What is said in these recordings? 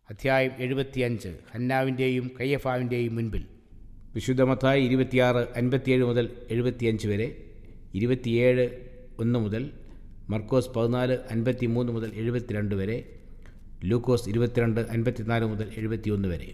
അധ്യായം എഴുപത്തിയഞ്ച് ഹന്നാവിൻ്റെയും കയ്യഫാവിൻ്റെയും മുൻപിൽ വിശുദ്ധമത്തായി ഇരുപത്തിയാറ് അൻപത്തിയേഴ് മുതൽ എഴുപത്തിയഞ്ച് വരെ ഇരുപത്തിയേഴ് ഒന്ന് മുതൽ മർക്കോസ് പതിനാല് അൻപത്തി മൂന്ന് മുതൽ എഴുപത്തിരണ്ട് വരെ ലൂക്കോസ് ഇരുപത്തിരണ്ട് അൻപത്തിനാല് മുതൽ എഴുപത്തിയൊന്ന് വരെ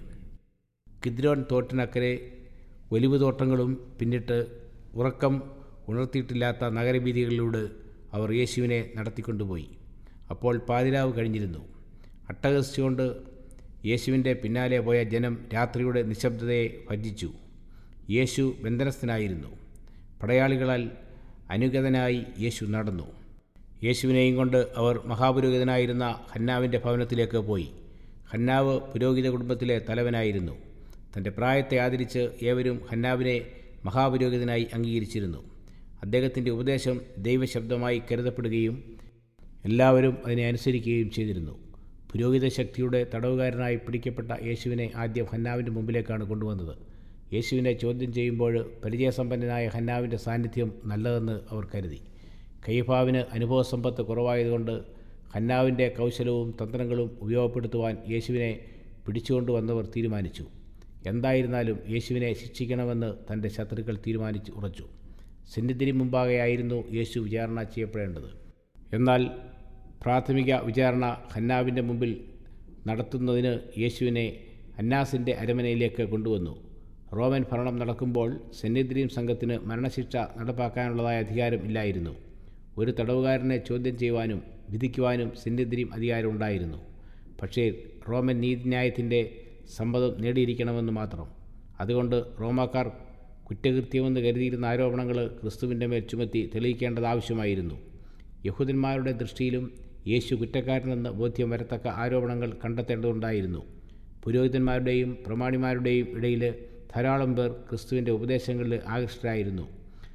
കിദ്രോൻ തോട്ടിനക്കരെ ഒലിവ് തോട്ടങ്ങളും പിന്നിട്ട് ഉറക്കം ഉണർത്തിയിട്ടില്ലാത്ത നഗരവീഥികളിലൂടെ അവർ യേശുവിനെ നടത്തിക്കൊണ്ടുപോയി അപ്പോൾ പാതിരാവ് കഴിഞ്ഞിരുന്നു അട്ടഹസിച്ചുകൊണ്ട് യേശുവിൻ്റെ പിന്നാലെ പോയ ജനം രാത്രിയുടെ നിശബ്ദതയെ ഭജിച്ചു യേശു ബന്ധനസ്ഥനായിരുന്നു പടയാളികളാൽ അനുഗതനായി യേശു നടന്നു യേശുവിനെയും കൊണ്ട് അവർ മഹാപുരോഹിതനായിരുന്ന ഹന്നാവിൻ്റെ ഭവനത്തിലേക്ക് പോയി ഹന്നാവ് പുരോഹിത കുടുംബത്തിലെ തലവനായിരുന്നു തൻ്റെ പ്രായത്തെ ആദരിച്ച് ഏവരും ഹന്നാവിനെ മഹാപുരോഹിതനായി അംഗീകരിച്ചിരുന്നു അദ്ദേഹത്തിൻ്റെ ഉപദേശം ദൈവശബ്ദമായി കരുതപ്പെടുകയും എല്ലാവരും അതിനെ അനുസരിക്കുകയും ചെയ്തിരുന്നു പുരോഹിത ശക്തിയുടെ തടവുകാരനായി പിടിക്കപ്പെട്ട യേശുവിനെ ആദ്യം ഹന്നാവിൻ്റെ മുമ്പിലേക്കാണ് കൊണ്ടുവന്നത് യേശുവിനെ ചോദ്യം ചെയ്യുമ്പോൾ പരിചയസമ്പന്നനായ ഹന്നാവിൻ്റെ സാന്നിധ്യം നല്ലതെന്ന് അവർ കരുതി കൈഫാവിന് അനുഭവസമ്പത്ത് കുറവായതുകൊണ്ട് ഹന്നാവിൻ്റെ കൗശലവും തന്ത്രങ്ങളും ഉപയോഗപ്പെടുത്തുവാൻ യേശുവിനെ പിടിച്ചുകൊണ്ടുവന്നവർ തീരുമാനിച്ചു എന്തായിരുന്നാലും യേശുവിനെ ശിക്ഷിക്കണമെന്ന് തൻ്റെ ശത്രുക്കൾ തീരുമാനിച്ചു ഉറച്ചു സന്നിധിന് മുമ്പാകെയായിരുന്നു യേശു വിചാരണ ചെയ്യപ്പെടേണ്ടത് എന്നാൽ പ്രാഥമിക വിചാരണ ഹന്നാവിൻ്റെ മുമ്പിൽ നടത്തുന്നതിന് യേശുവിനെ അന്നാസിൻ്റെ അരമനയിലേക്ക് കൊണ്ടുവന്നു റോമൻ ഭരണം നടക്കുമ്പോൾ സെന്നിദ്രീം സംഘത്തിന് മരണശിക്ഷ നടപ്പാക്കാനുള്ളതായ അധികാരം ഇല്ലായിരുന്നു ഒരു തടവുകാരനെ ചോദ്യം ചെയ്യുവാനും വിധിക്കുവാനും സെന്നിദ്രീം അധികാരമുണ്ടായിരുന്നു പക്ഷേ റോമൻ നീതിന്യായത്തിൻ്റെ സമ്മതം നേടിയിരിക്കണമെന്ന് മാത്രം അതുകൊണ്ട് റോമാക്കാർ കുറ്റകൃത്യമെന്ന് കരുതിയിരുന്ന ആരോപണങ്ങൾ ക്രിസ്തുവിൻ്റെ മേൽ ചുമത്തി തെളിയിക്കേണ്ടത് ആവശ്യമായിരുന്നു യഹൂദന്മാരുടെ ദൃഷ്ടിയിലും യേശു കുറ്റക്കാരനെന്ന് ബോധ്യം വരത്തക്ക ആരോപണങ്ങൾ കണ്ടെത്തേണ്ടതുണ്ടായിരുന്നു പുരോഹിതന്മാരുടെയും പ്രമാണിമാരുടെയും ഇടയിൽ ധാരാളം പേർ ക്രിസ്തുവിൻ്റെ ഉപദേശങ്ങളിൽ ആകൃഷ്ടരായിരുന്നു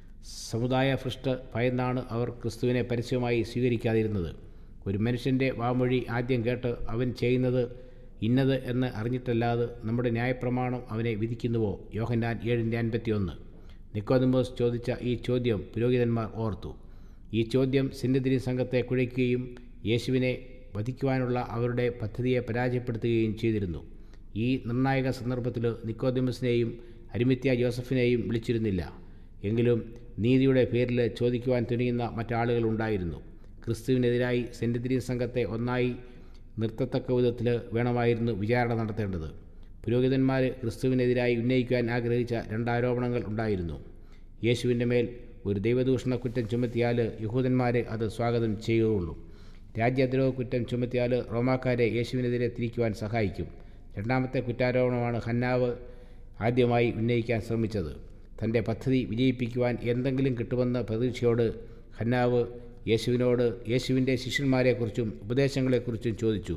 സമുദായ ഭ്രഷ്ട് ഭയന്നാണ് അവർ ക്രിസ്തുവിനെ പരസ്യമായി സ്വീകരിക്കാതിരുന്നത് ഒരു മനുഷ്യൻ്റെ വാമൊഴി ആദ്യം കേട്ട് അവൻ ചെയ്യുന്നത് ഇന്നത് എന്ന് അറിഞ്ഞിട്ടല്ലാതെ നമ്മുടെ ന്യായപ്രമാണം അവനെ വിധിക്കുന്നുവോ യോഹന്നാൻ ഏഴിൻ്റെ അൻപത്തി ഒന്ന് നിക്കോദമോസ് ചോദിച്ച ഈ ചോദ്യം പുരോഹിതന്മാർ ഓർത്തു ഈ ചോദ്യം സിന്നിധിരി സംഘത്തെ കുഴയ്ക്കുകയും യേശുവിനെ വധിക്കുവാനുള്ള അവരുടെ പദ്ധതിയെ പരാജയപ്പെടുത്തുകയും ചെയ്തിരുന്നു ഈ നിർണായക സന്ദർഭത്തിൽ നിക്കോദിമസിനെയും അരിമിത്യ ജോസഫിനെയും വിളിച്ചിരുന്നില്ല എങ്കിലും നീതിയുടെ പേരിൽ ചോദിക്കുവാൻ തുനിയുന്ന മറ്റാളുകൾ ഉണ്ടായിരുന്നു ക്രിസ്തുവിനെതിരായി സെൻറ്റിദ്രി സംഘത്തെ ഒന്നായി നിർത്തത്തക്ക വിധത്തിൽ വേണമായിരുന്നു വിചാരണ നടത്തേണ്ടത് പുരോഹിതന്മാർ ക്രിസ്തുവിനെതിരായി ഉന്നയിക്കുവാൻ ആഗ്രഹിച്ച രണ്ടാരോപണങ്ങൾ ഉണ്ടായിരുന്നു യേശുവിൻ്റെ മേൽ ഒരു ദൈവദൂഷണ കുറ്റം ചുമത്തിയാൽ യഹൂദന്മാരെ അത് സ്വാഗതം ചെയ്യുകയുള്ളൂ രാജ്യദ്രോഹ കുറ്റം ചുമത്തിയാൽ റോമാക്കാരെ യേശുവിനെതിരെ തിരിക്കുവാൻ സഹായിക്കും രണ്ടാമത്തെ കുറ്റാരോപണമാണ് ഹന്നാവ് ആദ്യമായി ഉന്നയിക്കാൻ ശ്രമിച്ചത് തൻ്റെ പദ്ധതി വിജയിപ്പിക്കുവാൻ എന്തെങ്കിലും കിട്ടുമെന്ന പ്രതീക്ഷയോട് ഹന്നാവ് യേശുവിനോട് യേശുവിൻ്റെ ശിഷ്യന്മാരെക്കുറിച്ചും ഉപദേശങ്ങളെക്കുറിച്ചും ചോദിച്ചു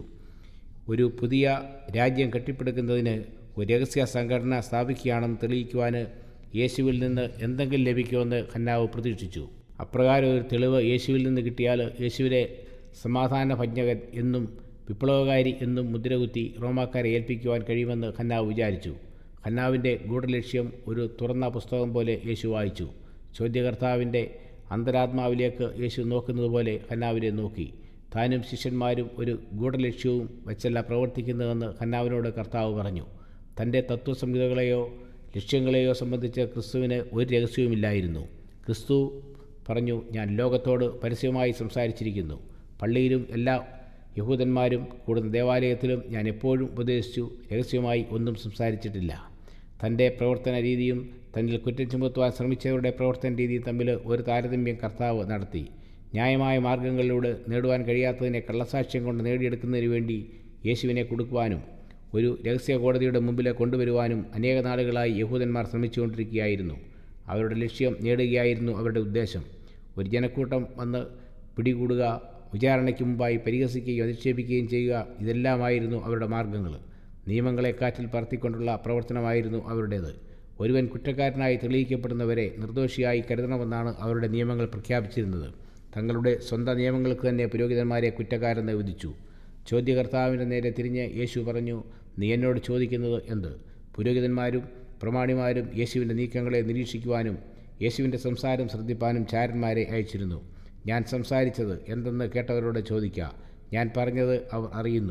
ഒരു പുതിയ രാജ്യം കെട്ടിപ്പടുക്കുന്നതിന് ഒരു രഹസ്യ സംഘടന സ്ഥാപിക്കുകയാണെന്ന് തെളിയിക്കുവാൻ യേശുവിൽ നിന്ന് എന്തെങ്കിലും ലഭിക്കുമെന്ന് ഹന്നാവ് പ്രതീക്ഷിച്ചു അപ്രകാരം ഒരു തെളിവ് യേശുവിൽ നിന്ന് കിട്ടിയാൽ യേശുവിനെ സമാധാന ഭജ്ഞകൻ എന്നും വിപ്ലവകാരി എന്നും മുദ്രകുത്തി റോമാക്കാരെ ഏൽപ്പിക്കുവാൻ കഴിയുമെന്ന് ഹന്നാവ് വിചാരിച്ചു ഹന്നാവിൻ്റെ ഗൂഢലക്ഷ്യം ഒരു തുറന്ന പുസ്തകം പോലെ യേശു വായിച്ചു ചോദ്യകർത്താവിൻ്റെ അന്തരാത്മാവിലേക്ക് യേശു നോക്കുന്നത് പോലെ ഹന്നാവിനെ നോക്കി താനും ശിഷ്യന്മാരും ഒരു ഗൂഢലക്ഷ്യവും വെച്ചല്ല പ്രവർത്തിക്കുന്നതെന്ന് ഹന്നാവിനോട് കർത്താവ് പറഞ്ഞു തൻ്റെ തത്വസംഹിതകളെയോ ലക്ഷ്യങ്ങളെയോ സംബന്ധിച്ച് ക്രിസ്തുവിന് ഒരു രഹസ്യവുമില്ലായിരുന്നു ക്രിസ്തു പറഞ്ഞു ഞാൻ ലോകത്തോട് പരസ്യമായി സംസാരിച്ചിരിക്കുന്നു പള്ളിയിലും എല്ലാ യഹൂദന്മാരും കൂടുന്ന ദേവാലയത്തിലും ഞാൻ എപ്പോഴും ഉപദേശിച്ചു രഹസ്യമായി ഒന്നും സംസാരിച്ചിട്ടില്ല തൻ്റെ പ്രവർത്തന രീതിയും തന്നിൽ കുറ്റം ചുമത്തുവാൻ ശ്രമിച്ചവരുടെ പ്രവർത്തന രീതിയും തമ്മിൽ ഒരു താരതമ്യം കർത്താവ് നടത്തി ന്യായമായ മാർഗങ്ങളിലൂടെ നേടുവാൻ കഴിയാത്തതിനെ കള്ളസാക്ഷ്യം കൊണ്ട് നേടിയെടുക്കുന്നതിന് വേണ്ടി യേശുവിനെ കൊടുക്കുവാനും ഒരു രഹസ്യ കോടതിയുടെ മുമ്പിൽ കൊണ്ടുവരുവാനും അനേക നാളുകളായി യഹൂദന്മാർ ശ്രമിച്ചുകൊണ്ടിരിക്കുകയായിരുന്നു അവരുടെ ലക്ഷ്യം നേടുകയായിരുന്നു അവരുടെ ഉദ്ദേശം ഒരു ജനക്കൂട്ടം വന്ന് പിടികൂടുക വിചാരണയ്ക്ക് മുമ്പായി പരിഹസിക്കുകയും അധിക്ഷേപിക്കുകയും ചെയ്യുക ഇതെല്ലാമായിരുന്നു അവരുടെ മാർഗങ്ങൾ നിയമങ്ങളെ കാറ്റിൽ പറത്തിക്കൊണ്ടുള്ള പ്രവർത്തനമായിരുന്നു അവരുടേത് ഒരുവൻ കുറ്റക്കാരനായി തെളിയിക്കപ്പെടുന്നവരെ നിർദോഷിയായി കരുതണമെന്നാണ് അവരുടെ നിയമങ്ങൾ പ്രഖ്യാപിച്ചിരുന്നത് തങ്ങളുടെ സ്വന്തം നിയമങ്ങൾക്ക് തന്നെ പുരോഹിതന്മാരെ കുറ്റക്കാരെന്ന് വിധിച്ചു ചോദ്യകർത്താവിൻ്റെ നേരെ തിരിഞ്ഞ് യേശു പറഞ്ഞു നീ എന്നോട് ചോദിക്കുന്നത് എന്ത് പുരോഹിതന്മാരും പ്രമാണിമാരും യേശുവിൻ്റെ നീക്കങ്ങളെ നിരീക്ഷിക്കുവാനും യേശുവിൻ്റെ സംസാരം ശ്രദ്ധിപ്പാനും ചാരന്മാരെ അയച്ചിരുന്നു ഞാൻ സംസാരിച്ചത് എന്തെന്ന് കേട്ടവരോട് ചോദിക്കുക ഞാൻ പറഞ്ഞത് അവർ അറിയുന്നു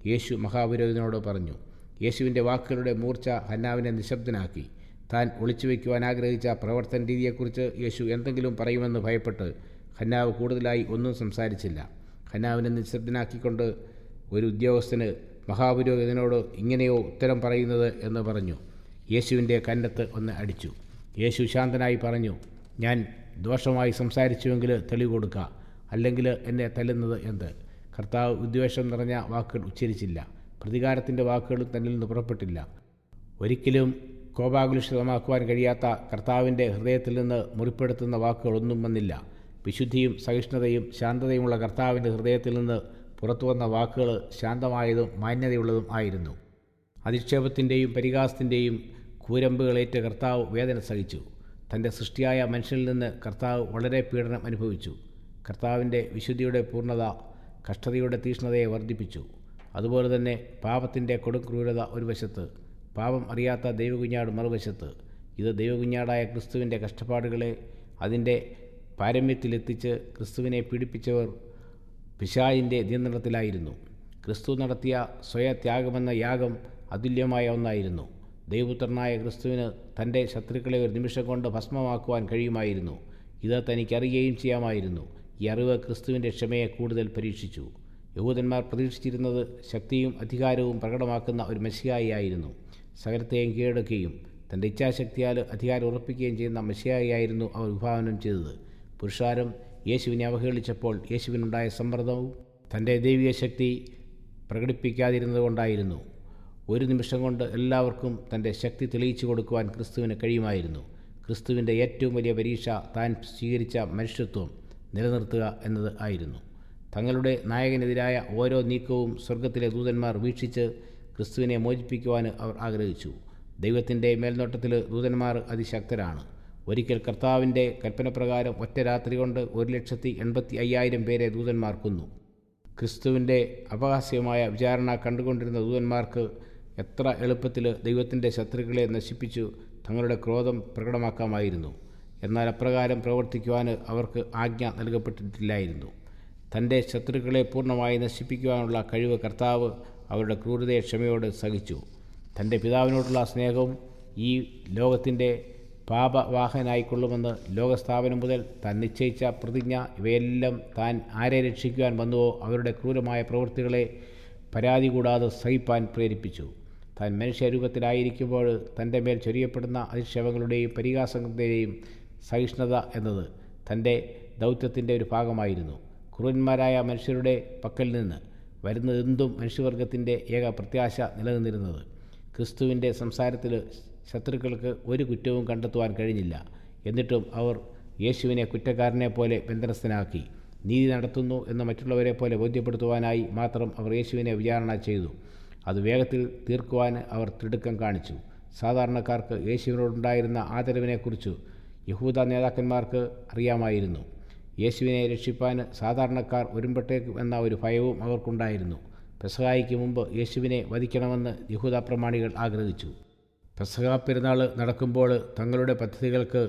യേശു മഹാപുരോഹിതനോട് പറഞ്ഞു യേശുവിൻ്റെ വാക്കുകളുടെ മൂർച്ച ഹന്നാവിനെ നിശബ്ദനാക്കി താൻ ഒളിച്ചു വയ്ക്കുവാൻ ആഗ്രഹിച്ച പ്രവർത്തന രീതിയെക്കുറിച്ച് യേശു എന്തെങ്കിലും പറയുമെന്ന് ഭയപ്പെട്ട് ഹന്നാവ് കൂടുതലായി ഒന്നും സംസാരിച്ചില്ല ഹന്നാവിനെ നിശബ്ദനാക്കിക്കൊണ്ട് ഒരു ഉദ്യോഗസ്ഥന് മഹാപുരോഹിതനോട് ഇങ്ങനെയോ ഉത്തരം പറയുന്നത് എന്ന് പറഞ്ഞു യേശുവിൻ്റെ കന്നത്ത് ഒന്ന് അടിച്ചു യേശു ശാന്തനായി പറഞ്ഞു ഞാൻ ദോഷമായി സംസാരിച്ചുവെങ്കിൽ തെളിവ് കൊടുക്കുക അല്ലെങ്കിൽ എന്നെ തല്ലുന്നത് എന്ത് കർത്താവ് ഉദ്വേഷം നിറഞ്ഞ വാക്കുകൾ ഉച്ചരിച്ചില്ല പ്രതികാരത്തിൻ്റെ വാക്കുകളും തന്നിൽ നിന്ന് പുറപ്പെട്ടില്ല ഒരിക്കലും കോപാകുലിഷിതമാക്കുവാൻ കഴിയാത്ത കർത്താവിൻ്റെ ഹൃദയത്തിൽ നിന്ന് മുറിപ്പെടുത്തുന്ന വാക്കുകളൊന്നും വന്നില്ല വിശുദ്ധിയും സഹിഷ്ണുതയും ശാന്തതയുമുള്ള കർത്താവിൻ്റെ ഹൃദയത്തിൽ നിന്ന് പുറത്തു വന്ന വാക്കുകൾ ശാന്തമായതും മാന്യതയുള്ളതും ആയിരുന്നു അധിക്ഷേപത്തിൻ്റെയും പരിഹാസത്തിൻ്റെയും കൂരമ്പുകളേറ്റ് കർത്താവ് വേദന സഹിച്ചു തൻ്റെ സൃഷ്ടിയായ മനുഷ്യനിൽ നിന്ന് കർത്താവ് വളരെ പീഡനം അനുഭവിച്ചു കർത്താവിൻ്റെ വിശുദ്ധിയുടെ പൂർണ്ണത കഷ്ടതയുടെ തീഷ്ണതയെ വർദ്ധിപ്പിച്ചു അതുപോലെ തന്നെ പാപത്തിൻ്റെ കൊടുക്രൂരത ഒരു വശത്ത് പാപം അറിയാത്ത ദൈവകുഞ്ഞാട് മറുവശത്ത് ഇത് ദൈവകുഞ്ഞാടായ ക്രിസ്തുവിൻ്റെ കഷ്ടപ്പാടുകളെ അതിൻ്റെ പാരമ്യത്തിലെത്തിച്ച് ക്രിസ്തുവിനെ പീഡിപ്പിച്ചവർ പിശായിൻ്റെ നിയന്ത്രണത്തിലായിരുന്നു ക്രിസ്തു നടത്തിയ സ്വയത്യാഗമെന്ന യാഗം അതുല്യമായ ഒന്നായിരുന്നു ദൈവപുത്രനായ ക്രിസ്തുവിന് തൻ്റെ ശത്രുക്കളെ ഒരു നിമിഷം കൊണ്ട് ഭസ്മമാക്കുവാൻ കഴിയുമായിരുന്നു ഇത് തനിക്കറിയുകയും ചെയ്യാമായിരുന്നു ഈ അറിവ് ക്രിസ്തുവിൻ്റെ ക്ഷമയെ കൂടുതൽ പരീക്ഷിച്ചു യഹൂദന്മാർ പ്രതീക്ഷിച്ചിരുന്നത് ശക്തിയും അധികാരവും പ്രകടമാക്കുന്ന ഒരു മെസ്സിയായിരുന്നു സകലത്തെയും കീഴടക്കുകയും തൻ്റെ ഇച്ഛാശക്തിയാൽ അധികാരം ഉറപ്പിക്കുകയും ചെയ്യുന്ന മെസ്സിയായിരുന്നു അവർ വിഭാവനം ചെയ്തത് പുരുഷാരം യേശുവിനെ അവഹേളിച്ചപ്പോൾ യേശുവിനുണ്ടായ സമ്മർദ്ദവും തൻ്റെ ദൈവിക ശക്തി പ്രകടിപ്പിക്കാതിരുന്നതുകൊണ്ടായിരുന്നു ഒരു നിമിഷം കൊണ്ട് എല്ലാവർക്കും തൻ്റെ ശക്തി തെളിയിച്ചു കൊടുക്കുവാൻ ക്രിസ്തുവിന് കഴിയുമായിരുന്നു ക്രിസ്തുവിൻ്റെ ഏറ്റവും വലിയ പരീക്ഷ താൻ സ്വീകരിച്ച മനുഷ്യത്വം നിലനിർത്തുക എന്നത് ആയിരുന്നു തങ്ങളുടെ നായകനെതിരായ ഓരോ നീക്കവും സ്വർഗത്തിലെ ദൂതന്മാർ വീക്ഷിച്ച് ക്രിസ്തുവിനെ മോചിപ്പിക്കുവാൻ അവർ ആഗ്രഹിച്ചു ദൈവത്തിൻ്റെ മേൽനോട്ടത്തിൽ ദൂതന്മാർ അതിശക്തരാണ് ഒരിക്കൽ കർത്താവിൻ്റെ കൽപ്പനപ്രകാരം ഒറ്റ രാത്രി കൊണ്ട് ഒരു ലക്ഷത്തി എൺപത്തി അയ്യായിരം പേരെ ദൂതന്മാർ കൊന്നു ക്രിസ്തുവിൻ്റെ അപഹാസ്യമായ വിചാരണ കണ്ടുകൊണ്ടിരുന്ന ദൂതന്മാർക്ക് എത്ര എളുപ്പത്തിൽ ദൈവത്തിൻ്റെ ശത്രുക്കളെ നശിപ്പിച്ചു തങ്ങളുടെ ക്രോധം പ്രകടമാക്കാമായിരുന്നു എന്നാൽ അപ്രകാരം പ്രവർത്തിക്കുവാൻ അവർക്ക് ആജ്ഞ നൽകപ്പെട്ടിട്ടില്ലായിരുന്നു തൻ്റെ ശത്രുക്കളെ പൂർണ്ണമായി നശിപ്പിക്കുവാനുള്ള കഴിവ് കർത്താവ് അവരുടെ ക്രൂരതയെ ക്ഷമയോട് സഹിച്ചു തൻ്റെ പിതാവിനോടുള്ള സ്നേഹവും ഈ ലോകത്തിൻ്റെ പാപവാഹനായിക്കൊള്ളുമെന്ന് ലോകസ്ഥാപനം മുതൽ താൻ നിശ്ചയിച്ച പ്രതിജ്ഞ ഇവയെല്ലാം താൻ ആരെ രക്ഷിക്കുവാൻ വന്നുവോ അവരുടെ ക്രൂരമായ പ്രവൃത്തികളെ പരാതി കൂടാതെ സഹിപ്പാൻ പ്രേരിപ്പിച്ചു താൻ മനുഷ്യരൂപത്തിലായിരിക്കുമ്പോൾ തൻ്റെ മേൽ ചൊരിയപ്പെടുന്ന അധിക്ഷേപങ്ങളുടെയും പരിഹാസങ്ങളുടെയും സഹിഷ്ണുത എന്നത് തൻ്റെ ദൗത്യത്തിൻ്റെ ഒരു ഭാഗമായിരുന്നു ക്രൂരന്മാരായ മനുഷ്യരുടെ പക്കൽ നിന്ന് വരുന്നതെന്തും മനുഷ്യവർഗത്തിൻ്റെ ഏക പ്രത്യാശ നിലനിന്നിരുന്നത് ക്രിസ്തുവിൻ്റെ സംസാരത്തിൽ ശത്രുക്കൾക്ക് ഒരു കുറ്റവും കണ്ടെത്തുവാൻ കഴിഞ്ഞില്ല എന്നിട്ടും അവർ യേശുവിനെ കുറ്റക്കാരനെ പോലെ ബന്ധനസ്ഥനാക്കി നീതി നടത്തുന്നു എന്ന് മറ്റുള്ളവരെ പോലെ ബോധ്യപ്പെടുത്തുവാനായി മാത്രം അവർ യേശുവിനെ വിചാരണ ചെയ്തു അത് വേഗത്തിൽ തീർക്കുവാൻ അവർ തിടുക്കം കാണിച്ചു സാധാരണക്കാർക്ക് യേശുവിനോടുണ്ടായിരുന്ന ആദരവിനെക്കുറിച്ച് യഹൂദ നേതാക്കന്മാർക്ക് അറിയാമായിരുന്നു യേശുവിനെ രക്ഷിപ്പാൻ സാധാരണക്കാർ ഒരുമ്പട്ടേക്കും എന്ന ഒരു ഭയവും അവർക്കുണ്ടായിരുന്നു പെസഹായിക്ക് മുമ്പ് യേശുവിനെ വധിക്കണമെന്ന് യഹൂദ പ്രമാണികൾ ആഗ്രഹിച്ചു പെസഹ പെരുന്നാൾ നടക്കുമ്പോൾ തങ്ങളുടെ പദ്ധതികൾക്ക്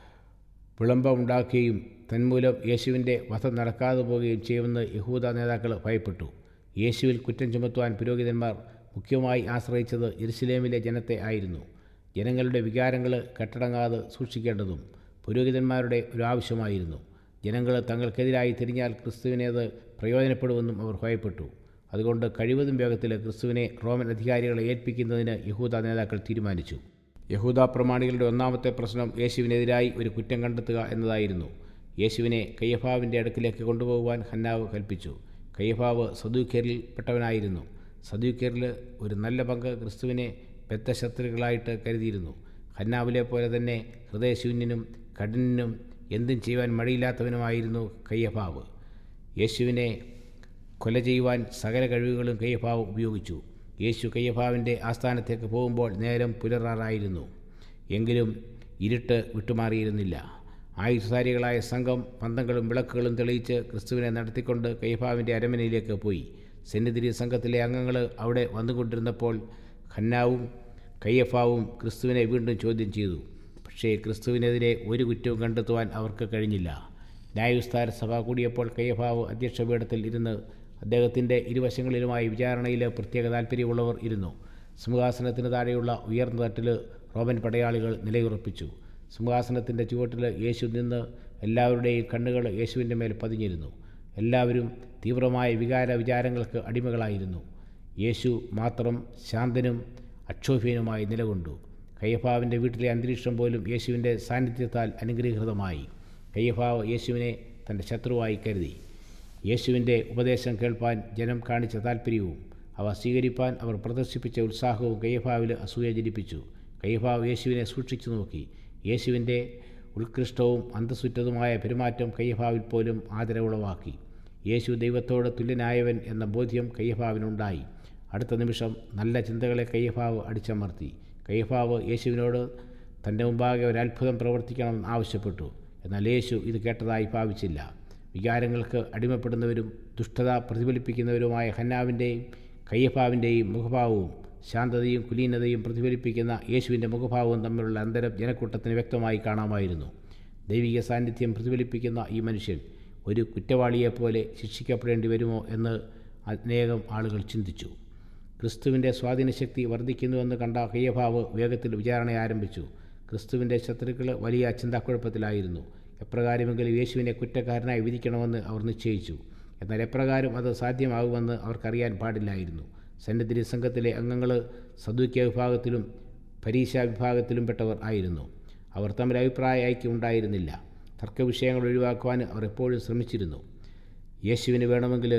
വിളംബമുണ്ടാക്കുകയും തന്മൂലം യേശുവിൻ്റെ വധം നടക്കാതെ പോവുകയും ചെയ്യുമെന്ന് യഹൂദ നേതാക്കൾ ഭയപ്പെട്ടു യേശുവിൽ കുറ്റം ചുമത്തുവാൻ പുരോഹിതന്മാർ മുഖ്യമായി ആശ്രയിച്ചത് യെരുസലേമിലെ ജനത്തെ ആയിരുന്നു ജനങ്ങളുടെ വികാരങ്ങൾ കെട്ടടങ്ങാതെ സൂക്ഷിക്കേണ്ടതും പുരോഹിതന്മാരുടെ ഒരു ആവശ്യമായിരുന്നു ജനങ്ങൾ തങ്ങൾക്കെതിരായി തിരിഞ്ഞാൽ ക്രിസ്തുവിനേത് പ്രയോജനപ്പെടുമെന്നും അവർ ഭയപ്പെട്ടു അതുകൊണ്ട് കഴിവതും വേഗത്തിൽ ക്രിസ്തുവിനെ റോമൻ അധികാരികളെ ഏൽപ്പിക്കുന്നതിന് യഹൂദ നേതാക്കൾ തീരുമാനിച്ചു യഹൂദ പ്രമാണികളുടെ ഒന്നാമത്തെ പ്രശ്നം യേശുവിനെതിരായി ഒരു കുറ്റം കണ്ടെത്തുക എന്നതായിരുന്നു യേശുവിനെ കയ്യഫാവിൻ്റെ അടുക്കിലേക്ക് കൊണ്ടുപോകുവാൻ ഹന്നാവ് കൽപ്പിച്ചു കയ്യഫാവ് സദൂക്യരിൽ പെട്ടവനായിരുന്നു സദൂക്യരിൽ ഒരു നല്ല പങ്ക് ക്രിസ്തുവിനെ ബദ്ധശത്രുക്കളായിട്ട് കരുതിയിരുന്നു ഹന്നാവിലെ പോലെ തന്നെ ഹൃദയശൂന്യനും കഠിനനും എന്തും ചെയ്യുവാൻ മടിയില്ലാത്തവനുമായിരുന്നു കയ്യഫാവ് യേശുവിനെ കൊല ചെയ്യുവാൻ സകല കഴിവുകളും കയ്യഫാവ് ഉപയോഗിച്ചു യേശു കയ്യഫാവിൻ്റെ ആസ്ഥാനത്തേക്ക് പോകുമ്പോൾ നേരം പുലറാറായിരുന്നു എങ്കിലും ഇരുട്ട് വിട്ടുമാറിയിരുന്നില്ല ആയുധധാരികളായ സംഘം പന്തങ്ങളും വിളക്കുകളും തെളിയിച്ച് ക്രിസ്തുവിനെ നടത്തിക്കൊണ്ട് കയ്യഫാവിൻ്റെ അരമനയിലേക്ക് പോയി സെന്നിധിരി സംഘത്തിലെ അംഗങ്ങൾ അവിടെ വന്നുകൊണ്ടിരുന്നപ്പോൾ ഖന്നാവും കയ്യഫാവും ക്രിസ്തുവിനെ വീണ്ടും ചോദ്യം ചെയ്തു പക്ഷേ ക്രിസ്തുവിനെതിരെ ഒരു കുറ്റവും കണ്ടെത്തുവാൻ അവർക്ക് കഴിഞ്ഞില്ല ന്യായവിസ്താര സഭ കൂടിയപ്പോൾ കയ്യഫാവ് അധ്യക്ഷപീഠത്തിൽ ഇരുന്ന് അദ്ദേഹത്തിൻ്റെ ഇരുവശങ്ങളിലുമായി വിചാരണയിൽ പ്രത്യേക താല്പര്യമുള്ളവർ ഇരുന്നു സിംഹാസനത്തിന് താഴെയുള്ള ഉയർന്ന തട്ടിൽ റോമൻ പടയാളികൾ നിലയുറപ്പിച്ചു സിംഹാസനത്തിൻ്റെ ചുവട്ടിൽ യേശു നിന്ന് എല്ലാവരുടെയും കണ്ണുകൾ യേശുവിൻ്റെ മേൽ പതിഞ്ഞിരുന്നു എല്ലാവരും തീവ്രമായ വികാര വിചാരങ്ങൾക്ക് അടിമകളായിരുന്നു യേശു മാത്രം ശാന്തനും അക്ഷോഭ്യനുമായി നിലകൊണ്ടു കയ്യഫാവിൻ്റെ വീട്ടിലെ അന്തരീക്ഷം പോലും യേശുവിൻ്റെ സാന്നിധ്യത്താൽ അനുഗ്രഹീതമായി കയ്യഫാവ് യേശുവിനെ തൻ്റെ ശത്രുവായി കരുതി യേശുവിൻ്റെ ഉപദേശം കേൾപ്പാൻ ജനം കാണിച്ച താല്പര്യവും അവ സ്വീകരിപ്പാൻ അവർ പ്രദർശിപ്പിച്ച ഉത്സാഹവും കയ്യഫാവിൽ അസൂയ ജനിപ്പിച്ചു കയ്യഫാവ് യേശുവിനെ സൂക്ഷിച്ചു നോക്കി യേശുവിൻ്റെ ഉത്കൃഷ്ടവും അന്തസ്സുറ്റതുമായ പെരുമാറ്റം കയ്യഫാവിൽ പോലും ആദരവുളവാക്കി യേശു ദൈവത്തോട് തുല്യനായവൻ എന്ന ബോധ്യം കയ്യഫാവിനുണ്ടായി അടുത്ത നിമിഷം നല്ല ചിന്തകളെ കയ്യഫാവ് അടിച്ചമർത്തി കയ്യഫാവ് യേശുവിനോട് തൻ്റെ മുമ്പാകെ ഒരു അത്ഭുതം പ്രവർത്തിക്കണമെന്ന് ആവശ്യപ്പെട്ടു എന്നാൽ യേശു ഇത് കേട്ടതായി ഭാവിച്ചില്ല വികാരങ്ങൾക്ക് അടിമപ്പെടുന്നവരും ദുഷ്ടത പ്രതിഫലിപ്പിക്കുന്നവരുമായ ഹന്നാവിൻ്റെയും കയ്യഫാവിൻ്റെയും മുഖഭാവവും ശാന്തതയും കുലീനതയും പ്രതിഫലിപ്പിക്കുന്ന യേശുവിൻ്റെ മുഖഭാവവും തമ്മിലുള്ള അന്തരം ജനക്കൂട്ടത്തിന് വ്യക്തമായി കാണാമായിരുന്നു ദൈവിക സാന്നിധ്യം പ്രതിഫലിപ്പിക്കുന്ന ഈ മനുഷ്യൻ ഒരു കുറ്റവാളിയെപ്പോലെ ശിക്ഷിക്കപ്പെടേണ്ടി വരുമോ എന്ന് അനേകം ആളുകൾ ചിന്തിച്ചു ക്രിസ്തുവിൻ്റെ സ്വാധീനശക്തി വർദ്ധിക്കുന്നുവെന്ന് കണ്ട കയ്യഭാവ് വേഗത്തിൽ വിചാരണ ആരംഭിച്ചു ക്രിസ്തുവിൻ്റെ ശത്രുക്കൾ വലിയ ചിന്താക്കുഴപ്പത്തിലായിരുന്നു എപ്രകാരമെങ്കിലും യേശുവിനെ കുറ്റക്കാരനായി വിധിക്കണമെന്ന് അവർ നിശ്ചയിച്ചു എന്നാൽ എപ്രകാരം അത് സാധ്യമാകുമെന്ന് അവർക്കറിയാൻ പാടില്ലായിരുന്നു സന്നിധി സംഘത്തിലെ അംഗങ്ങൾ സദൂക്യ വിഭാഗത്തിലും പരീക്ഷ വിഭാഗത്തിലും പെട്ടവർ ആയിരുന്നു അവർ തമ്മിൽ അഭിപ്രായ ഐക്യം ഉണ്ടായിരുന്നില്ല തർക്കവിഷയങ്ങൾ ഒഴിവാക്കുവാൻ അവർ എപ്പോഴും ശ്രമിച്ചിരുന്നു യേശുവിന് വേണമെങ്കിൽ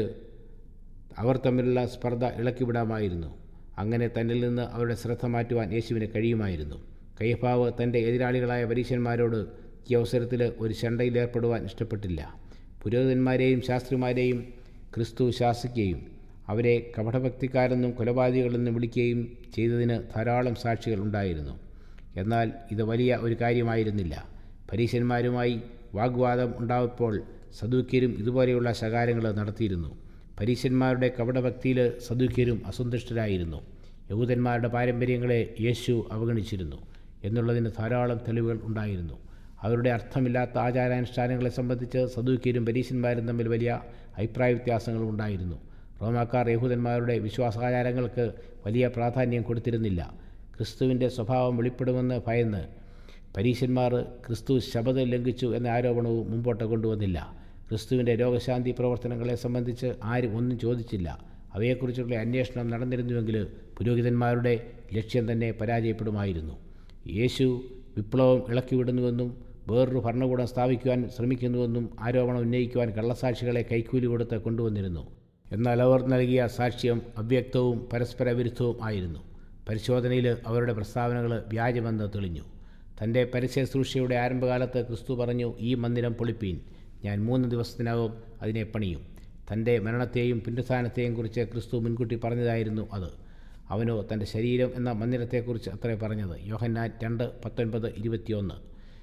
അവർ തമ്മിലുള്ള സ്പർദ്ധ ഇളക്കിവിടാമായിരുന്നു അങ്ങനെ തന്നിൽ നിന്ന് അവരുടെ ശ്രദ്ധ മാറ്റുവാൻ യേശുവിന് കഴിയുമായിരുന്നു കയ്യപ്പാവ് തൻ്റെ എതിരാളികളായ പരീക്ഷന്മാരോട് ഈ അവസരത്തിൽ ഒരു ശണ്ടയിൽ ഏർപ്പെടുവാൻ ഇഷ്ടപ്പെട്ടില്ല പുരോഹിതന്മാരെയും ശാസ്ത്രിമാരെയും ക്രിസ്തു ശാസിക്കുകയും അവരെ കപടഭക്തിക്കാരെന്നും കൊലപാതകളെന്നും വിളിക്കുകയും ചെയ്തതിന് ധാരാളം സാക്ഷികൾ ഉണ്ടായിരുന്നു എന്നാൽ ഇത് വലിയ ഒരു കാര്യമായിരുന്നില്ല പരീശന്മാരുമായി വാഗ്വാദം ഉണ്ടായപ്പോൾ സദൂക്യരും ഇതുപോലെയുള്ള ശകാരങ്ങൾ നടത്തിയിരുന്നു പരീശന്മാരുടെ കപടഭക്തിയിൽ സദൂക്യരും അസന്തുഷ്ടരായിരുന്നു യഹൂദന്മാരുടെ പാരമ്പര്യങ്ങളെ യേശു അവഗണിച്ചിരുന്നു എന്നുള്ളതിന് ധാരാളം തെളിവുകൾ ഉണ്ടായിരുന്നു അവരുടെ അർത്ഥമില്ലാത്ത ആചാരാനുഷ്ഠാനങ്ങളെ സംബന്ധിച്ച് സദൂക്യരും പരീശന്മാരും തമ്മിൽ വലിയ അഭിപ്രായ വ്യത്യാസങ്ങളും ഉണ്ടായിരുന്നു റോമാക്കാർ യഹൂദന്മാരുടെ വിശ്വാസാചാരങ്ങൾക്ക് വലിയ പ്രാധാന്യം കൊടുത്തിരുന്നില്ല ക്രിസ്തുവിൻ്റെ സ്വഭാവം വെളിപ്പെടുമെന്ന് ഭയന്ന് പരീശന്മാർ ക്രിസ്തു ശബദം ലംഘിച്ചു എന്ന ആരോപണവും മുമ്പോട്ട് കൊണ്ടുവന്നില്ല ക്രിസ്തുവിൻ്റെ രോഗശാന്തി പ്രവർത്തനങ്ങളെ സംബന്ധിച്ച് ആരും ഒന്നും ചോദിച്ചില്ല അവയെക്കുറിച്ചുള്ള അന്വേഷണം നടന്നിരുന്നുവെങ്കിൽ പുരോഹിതന്മാരുടെ ലക്ഷ്യം തന്നെ പരാജയപ്പെടുമായിരുന്നു യേശു വിപ്ലവം ഇളക്കിവിടുന്നുവെന്നും വേറൊരു ഭരണകൂടം സ്ഥാപിക്കുവാൻ ശ്രമിക്കുന്നുവെന്നും ആരോപണം ഉന്നയിക്കുവാൻ കള്ളസാക്ഷികളെ കൈക്കൂലി കൊടുത്ത് കൊണ്ടുവന്നിരുന്നു എന്നാൽ അവർ നൽകിയ സാക്ഷ്യം അവ്യക്തവും പരസ്പര വിരുദ്ധവും ആയിരുന്നു പരിശോധനയിൽ അവരുടെ പ്രസ്താവനകൾ വ്യാജമെന്ന് തെളിഞ്ഞു തൻ്റെ പരസ്യശുശ്രൂഷയുടെ ആരംഭകാലത്ത് ക്രിസ്തു പറഞ്ഞു ഈ മന്ദിരം പൊളിപ്പീൻ ഞാൻ മൂന്ന് ദിവസത്തിനകം അതിനെ പണിയും തൻ്റെ മരണത്തെയും പുനരുത്ഥാനത്തെയും കുറിച്ച് ക്രിസ്തു മുൻകൂട്ടി പറഞ്ഞതായിരുന്നു അത് അവനോ തൻ്റെ ശരീരം എന്ന മന്ദിരത്തെക്കുറിച്ച് അത്രേ പറഞ്ഞത് യോഹന്നാൻ രണ്ട് പത്തൊൻപത് ഇരുപത്തിയൊന്ന്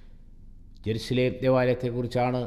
ജെറുസലേം ദേവാലയത്തെക്കുറിച്ചാണ്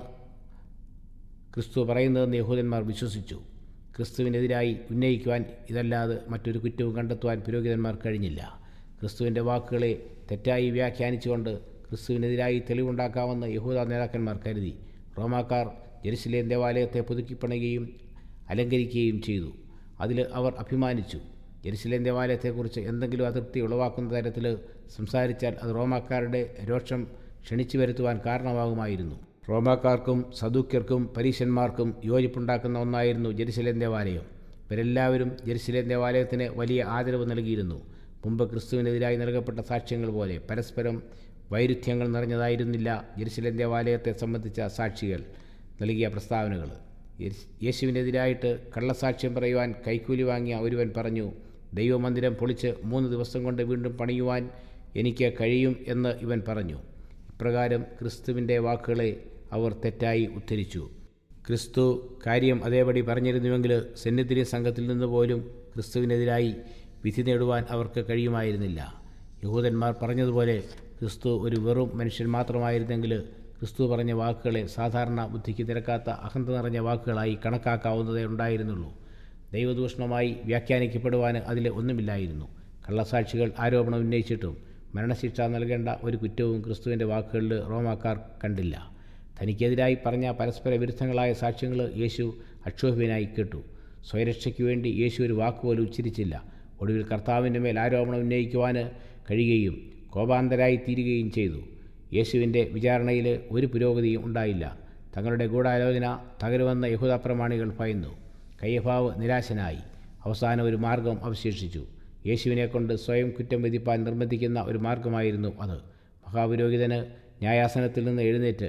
ക്രിസ്തു പറയുന്നതെന്ന് യഹൂദന്മാർ വിശ്വസിച്ചു ക്രിസ്തുവിനെതിരായി ഉന്നയിക്കുവാൻ ഇതല്ലാതെ മറ്റൊരു കുറ്റവും കണ്ടെത്തുവാൻ പുരോഹിതന്മാർ കഴിഞ്ഞില്ല ക്രിസ്തുവിൻ്റെ വാക്കുകളെ തെറ്റായി വ്യാഖ്യാനിച്ചുകൊണ്ട് ക്രിസ്തുവിനെതിരായി തെളിവുണ്ടാക്കാമെന്ന് യഹൂദ നേതാക്കന്മാർ കരുതി റോമാക്കാർ ജെറുസലേം ദേവാലയത്തെ പുതുക്കിപ്പണുകയും അലങ്കരിക്കുകയും ചെയ്തു അതിൽ അവർ അഭിമാനിച്ചു ജെറുസലേം ദേവാലയത്തെക്കുറിച്ച് എന്തെങ്കിലും അതൃപ്തി ഉളവാക്കുന്ന തരത്തിൽ സംസാരിച്ചാൽ അത് റോമാക്കാരുടെ രോഷം ക്ഷണിച്ചു വരുത്തുവാൻ കാരണമാകുമായിരുന്നു റോമാക്കാർക്കും സദൂക്യർക്കും പരീശന്മാർക്കും യോജിപ്പുണ്ടാക്കുന്ന ഒന്നായിരുന്നു ജെറുസലേം ദേവാലയം ഇവരെല്ലാവരും ജെറുസലേം ദേവാലയത്തിന് വലിയ ആദരവ് നൽകിയിരുന്നു മുമ്പ് ക്രിസ്തുവിനെതിരായി നൽകപ്പെട്ട സാക്ഷ്യങ്ങൾ പോലെ പരസ്പരം വൈരുദ്ധ്യങ്ങൾ നിറഞ്ഞതായിരുന്നില്ല ജെറുസലേം ദേവാലയത്തെ സംബന്ധിച്ച സാക്ഷികൾ നൽകിയ പ്രസ്താവനകൾ യേശുവിനെതിരായിട്ട് കള്ളസാക്ഷ്യം പറയുവാൻ കൈക്കൂലി വാങ്ങിയ ഒരുവൻ പറഞ്ഞു ദൈവമന്ദിരം പൊളിച്ച് മൂന്ന് ദിവസം കൊണ്ട് വീണ്ടും പണിയുവാൻ എനിക്ക് കഴിയും എന്ന് ഇവൻ പറഞ്ഞു ഇപ്രകാരം ക്രിസ്തുവിൻ്റെ വാക്കുകളെ അവർ തെറ്റായി ഉദ്ധരിച്ചു ക്രിസ്തു കാര്യം അതേപടി പറഞ്ഞിരുന്നുവെങ്കിൽ സെന്നിധിരി സംഘത്തിൽ നിന്ന് പോലും ക്രിസ്തുവിനെതിരായി വിധി നേടുവാൻ അവർക്ക് കഴിയുമായിരുന്നില്ല യഹൂദന്മാർ പറഞ്ഞതുപോലെ ക്രിസ്തു ഒരു വെറും മനുഷ്യൻ മാത്രമായിരുന്നെങ്കിൽ ക്രിസ്തു പറഞ്ഞ വാക്കുകളെ സാധാരണ ബുദ്ധിക്ക് നിരക്കാത്ത അഹന്ത നിറഞ്ഞ വാക്കുകളായി കണക്കാക്കാവുന്നതേ ഉണ്ടായിരുന്നുള്ളൂ ദൈവദൂഷണമായി വ്യാഖ്യാനിക്കപ്പെടുവാൻ അതിൽ ഒന്നുമില്ലായിരുന്നു കള്ളസാക്ഷികൾ ആരോപണം ഉന്നയിച്ചിട്ടും മരണശിക്ഷ നൽകേണ്ട ഒരു കുറ്റവും ക്രിസ്തുവിൻ്റെ വാക്കുകളിൽ റോമാക്കാർ കണ്ടില്ല തനിക്കെതിരായി പറഞ്ഞ പരസ്പര വിരുദ്ധങ്ങളായ സാക്ഷ്യങ്ങൾ യേശു അക്ഷോഭ്യനായി കേട്ടു സ്വയരക്ഷയ്ക്ക് വേണ്ടി യേശു ഒരു വാക്കുപോലും ഉച്ചരിച്ചില്ല ഒടുവിൽ കർത്താവിൻ്റെ മേൽ ആരോപണം ഉന്നയിക്കുവാൻ കഴിയുകയും കോപാന്തരായി തീരുകയും ചെയ്തു യേശുവിൻ്റെ വിചാരണയിൽ ഒരു പുരോഗതിയും ഉണ്ടായില്ല തങ്ങളുടെ ഗൂഢാലോചന തകരുമെന്ന യഹൂദ പ്രമാണികൾ ഭയന്നു കയ്യഭാവ് നിരാശനായി അവസാനം ഒരു മാർഗം അവശേഷിച്ചു യേശുവിനെ കൊണ്ട് സ്വയം കുറ്റം വിധിപ്പാൻ നിർബന്ധിക്കുന്ന ഒരു മാർഗമായിരുന്നു അത് മഹാപുരോഹിതന് ന്യായാസനത്തിൽ നിന്ന് എഴുന്നേറ്റ്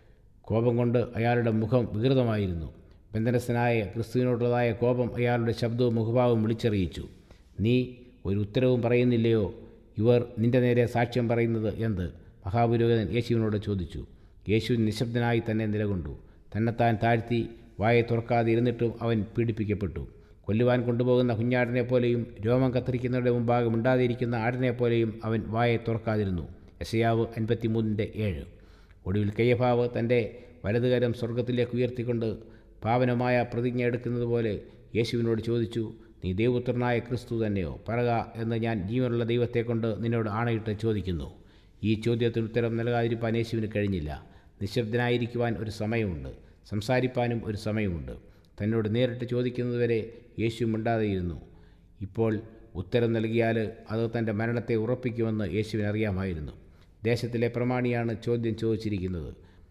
കോപം കൊണ്ട് അയാളുടെ മുഖം വികൃതമായിരുന്നു ബന്ധനസ്ഥനായ ക്രിസ്തുവിനോടുള്ളതായ കോപം അയാളുടെ ശബ്ദവും മുഖഭാവവും വിളിച്ചറിയിച്ചു നീ ഒരു ഉത്തരവും പറയുന്നില്ലയോ ഇവർ നിന്റെ നേരെ സാക്ഷ്യം പറയുന്നത് എന്ത് മഹാപുരോഹിതൻ യേശുവിനോട് ചോദിച്ചു യേശു നിശബ്ദനായി തന്നെ നിലകൊണ്ടു തന്നെത്താൻ താഴ്ത്തി വായെ തുറക്കാതെ ഇരുന്നിട്ടും അവൻ പീഡിപ്പിക്കപ്പെട്ടു കൊല്ലുവാൻ കൊണ്ടുപോകുന്ന കുഞ്ഞാടിനെ പോലെയും രോമം കത്തിരിക്കുന്നവരുടെ മുമ്പാകെ മിണ്ടാതിരിക്കുന്ന ആടിനെ പോലെയും അവൻ വായെ തുറക്കാതിരുന്നു യശയാവ് അൻപത്തിമൂന്നിൻ്റെ ഏഴ് ഒടുവിൽ കയ്യഭാവ് തൻ്റെ വലതുകരം സ്വർഗത്തിലേക്ക് ഉയർത്തിക്കൊണ്ട് പാവനമായ പ്രതിജ്ഞ എടുക്കുന്നത് പോലെ യേശുവിനോട് ചോദിച്ചു നീ ദൈവപുത്രനായ ക്രിസ്തു തന്നെയോ പറക എന്ന് ഞാൻ ജീവനുള്ള ദൈവത്തെ കൊണ്ട് നിന്നോട് ആണയിട്ട് ചോദിക്കുന്നു ഈ ചോദ്യത്തിന് ഉത്തരം നൽകാതിരിക്കാൻ യേശുവിന് കഴിഞ്ഞില്ല നിശബ്ദനായിരിക്കുവാൻ ഒരു സമയമുണ്ട് സംസാരിപ്പാനും ഒരു സമയമുണ്ട് തന്നോട് നേരിട്ട് ചോദിക്കുന്നതുവരെ യേശു മിണ്ടാതെയിരുന്നു ഇപ്പോൾ ഉത്തരം നൽകിയാൽ അത് തൻ്റെ മരണത്തെ ഉറപ്പിക്കുമെന്ന് യേശുവിന് അറിയാമായിരുന്നു ദേശത്തിലെ പ്രമാണിയാണ് ചോദ്യം ചോദിച്ചിരിക്കുന്നത്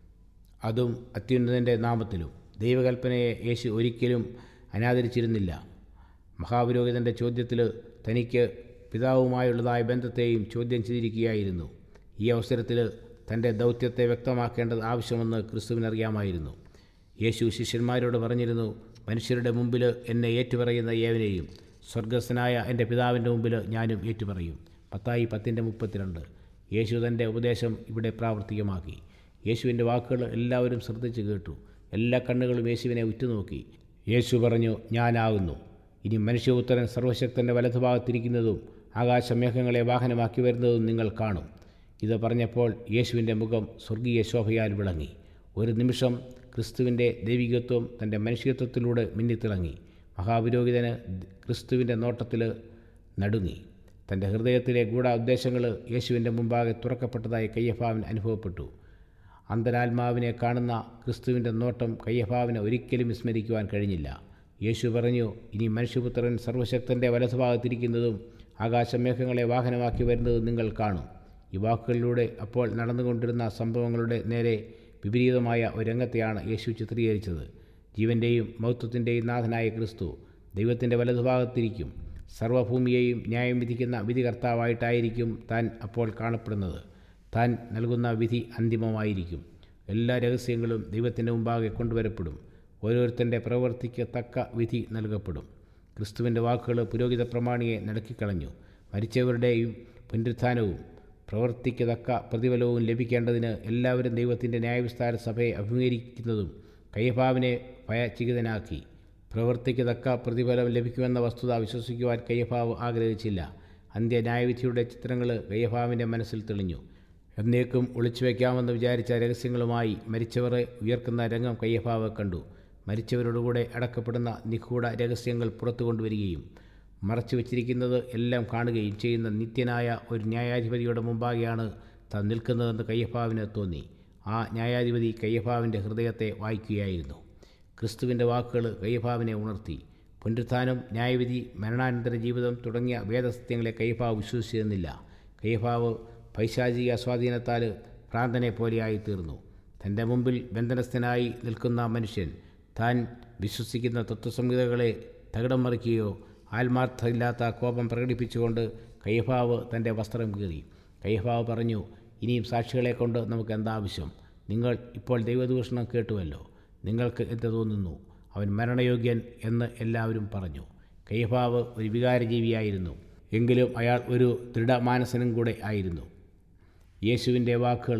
അതും അത്യുന്നതൻ്റെ നാമത്തിലും ദൈവകൽപ്പനയെ യേശു ഒരിക്കലും അനാദരിച്ചിരുന്നില്ല മഹാപുരോഹിതൻ്റെ ചോദ്യത്തിൽ തനിക്ക് പിതാവുമായുള്ളതായ ബന്ധത്തെയും ചോദ്യം ചെയ്തിരിക്കുകയായിരുന്നു ഈ അവസരത്തിൽ തൻ്റെ ദൗത്യത്തെ വ്യക്തമാക്കേണ്ടത് ആവശ്യമെന്ന് ക്രിസ്തുവിനറിയാമായിരുന്നു യേശു ശിഷ്യന്മാരോട് പറഞ്ഞിരുന്നു മനുഷ്യരുടെ മുമ്പിൽ എന്നെ ഏറ്റുപറയുന്ന ഏവനെയും സ്വർഗസ്ഥനായ എൻ്റെ പിതാവിൻ്റെ മുമ്പിൽ ഞാനും ഏറ്റുപറയും പത്തായി പത്തിൻ്റെ മുപ്പത്തിരണ്ട് യേശു തൻ്റെ ഉപദേശം ഇവിടെ പ്രാവർത്തികമാക്കി യേശുവിൻ്റെ വാക്കുകൾ എല്ലാവരും ശ്രദ്ധിച്ചു കേട്ടു എല്ലാ കണ്ണുകളും യേശുവിനെ ഉറ്റുനോക്കി യേശു പറഞ്ഞു ഞാനാകുന്നു ഇനി മനുഷ്യപുത്രൻ സർവശക്തൻ്റെ വലതുഭാഗത്തിരിക്കുന്നതും ആകാശമേഘങ്ങളെ വാഹനമാക്കി വരുന്നതും നിങ്ങൾ കാണും ഇത് പറഞ്ഞപ്പോൾ യേശുവിൻ്റെ മുഖം സ്വർഗീയ ശോഭയാൽ വിളങ്ങി ഒരു നിമിഷം ക്രിസ്തുവിൻ്റെ ദൈവികത്വം തൻ്റെ മനുഷ്യത്വത്തിലൂടെ മിന്നിത്തിളങ്ങി മഹാപുരോഹിതന് ക്രിസ്തുവിൻ്റെ നോട്ടത്തിൽ നടുങ്ങി തൻ്റെ ഹൃദയത്തിലെ ഗൂഢ ഉദ്ദേശങ്ങൾ യേശുവിൻ്റെ മുമ്പാകെ തുറക്കപ്പെട്ടതായി കയ്യഫാവിന് അനുഭവപ്പെട്ടു അന്തരാത്മാവിനെ കാണുന്ന ക്രിസ്തുവിൻ്റെ നോട്ടം കയ്യഫാവിനെ ഒരിക്കലും വിസ്മരിക്കുവാൻ കഴിഞ്ഞില്ല യേശു പറഞ്ഞു ഇനി മനുഷ്യപുത്രൻ സർവശക്തൻ്റെ വലതുഭാഗത്തിരിക്കുന്നതും ആകാശമേഘങ്ങളെ വാഹനമാക്കി വരുന്നതും നിങ്ങൾ കാണും ഈ വാക്കുകളിലൂടെ അപ്പോൾ നടന്നുകൊണ്ടിരുന്ന സംഭവങ്ങളുടെ നേരെ വിപരീതമായ ഒരു രംഗത്തെയാണ് യേശു ചിത്രീകരിച്ചത് ജീവൻ്റെയും മഹത്വത്തിൻ്റെയും നാഥനായ ക്രിസ്തു ദൈവത്തിൻ്റെ വലതുഭാഗത്തിരിക്കും സർവഭൂമിയെയും ന്യായം വിധിക്കുന്ന വിധികർത്താവായിട്ടായിരിക്കും താൻ അപ്പോൾ കാണപ്പെടുന്നത് താൻ നൽകുന്ന വിധി അന്തിമമായിരിക്കും എല്ലാ രഹസ്യങ്ങളും ദൈവത്തിൻ്റെ മുമ്പാകെ കൊണ്ടുവരപ്പെടും ഓരോരുത്തൻ്റെ പ്രവൃത്തിക്ക് തക്ക വിധി നൽകപ്പെടും ക്രിസ്തുവിൻ്റെ വാക്കുകൾ പുരോഹിത പ്രമാണിയെ നടക്കിക്കളഞ്ഞു മരിച്ചവരുടെയും പുനരുത്ഥാനവും പ്രവൃത്തിക്ക് തക്ക പ്രതിഫലവും ലഭിക്കേണ്ടതിന് എല്ലാവരും ദൈവത്തിൻ്റെ ന്യായവിസ്താര സഭയെ അഭിമുഖീകരിക്കുന്നതും കയ്യഭാവിനെ ഭയചികിതനാക്കി പ്രവൃത്തിക്ക് തക്ക പ്രതിഫലം ലഭിക്കുമെന്ന വസ്തുത വിശ്വസിക്കുവാൻ കയ്യഭാവ് ആഗ്രഹിച്ചില്ല അന്ത്യ ന്യായവിധിയുടെ ചിത്രങ്ങൾ കയ്യഭാവിൻ്റെ മനസ്സിൽ തെളിഞ്ഞു എന്നേക്കും ഒളിച്ചു വയ്ക്കാമെന്ന് വിചാരിച്ച രഹസ്യങ്ങളുമായി മരിച്ചവരെ ഉയർക്കുന്ന രംഗം കയ്യഭാവ് കണ്ടു മരിച്ചവരോടുകൂടെ അടക്കപ്പെടുന്ന നിഗൂഢ രഹസ്യങ്ങൾ പുറത്തു കൊണ്ടുവരികയും മറച്ചു വച്ചിരിക്കുന്നത് എല്ലാം കാണുകയും ചെയ്യുന്ന നിത്യനായ ഒരു ന്യായാധിപതിയുടെ മുമ്പാകെയാണ് താൻ നിൽക്കുന്നതെന്ന് കയ്യഭാവിന് തോന്നി ആ ന്യായാധിപതി കയ്യഭാവിൻ്റെ ഹൃദയത്തെ വായിക്കുകയായിരുന്നു ക്രിസ്തുവിൻ്റെ വാക്കുകൾ കയ്യഭാവിനെ ഉണർത്തി പുനരുത്ഥാനം ന്യായവിധി മരണാനന്തര ജീവിതം തുടങ്ങിയ വേദസത്യങ്ങളെ കയ്യഭാവ് വിശ്വസിച്ചിരുന്നില്ല കയ്യഭാവ് പൈശാചിക സ്വാധീനത്താൽ ഭ്രാന്തനെ പോലെയായി തീർന്നു തൻ്റെ മുമ്പിൽ ബന്ധനസ്ഥനായി നിൽക്കുന്ന മനുഷ്യൻ താൻ വിശ്വസിക്കുന്ന തത്വസംഹിതകളെ തകിടം മറിക്കുകയോ ആത്മാർത്ഥമില്ലാത്ത കോപം പ്രകടിപ്പിച്ചുകൊണ്ട് കയ്യഭാവ് തൻ്റെ വസ്ത്രം കീറി കയ്യഭാവ് പറഞ്ഞു ഇനിയും സാക്ഷികളെ കൊണ്ട് നമുക്ക് എന്താവശ്യം നിങ്ങൾ ഇപ്പോൾ ദൈവദൂഷണം കേട്ടുവല്ലോ നിങ്ങൾക്ക് എന്ത് തോന്നുന്നു അവൻ മരണയോഗ്യൻ എന്ന് എല്ലാവരും പറഞ്ഞു കയ്യഭാവ് ഒരു വികാരജീവിയായിരുന്നു എങ്കിലും അയാൾ ഒരു ദൃഢമാനസനും കൂടെ ആയിരുന്നു യേശുവിൻ്റെ വാക്കുകൾ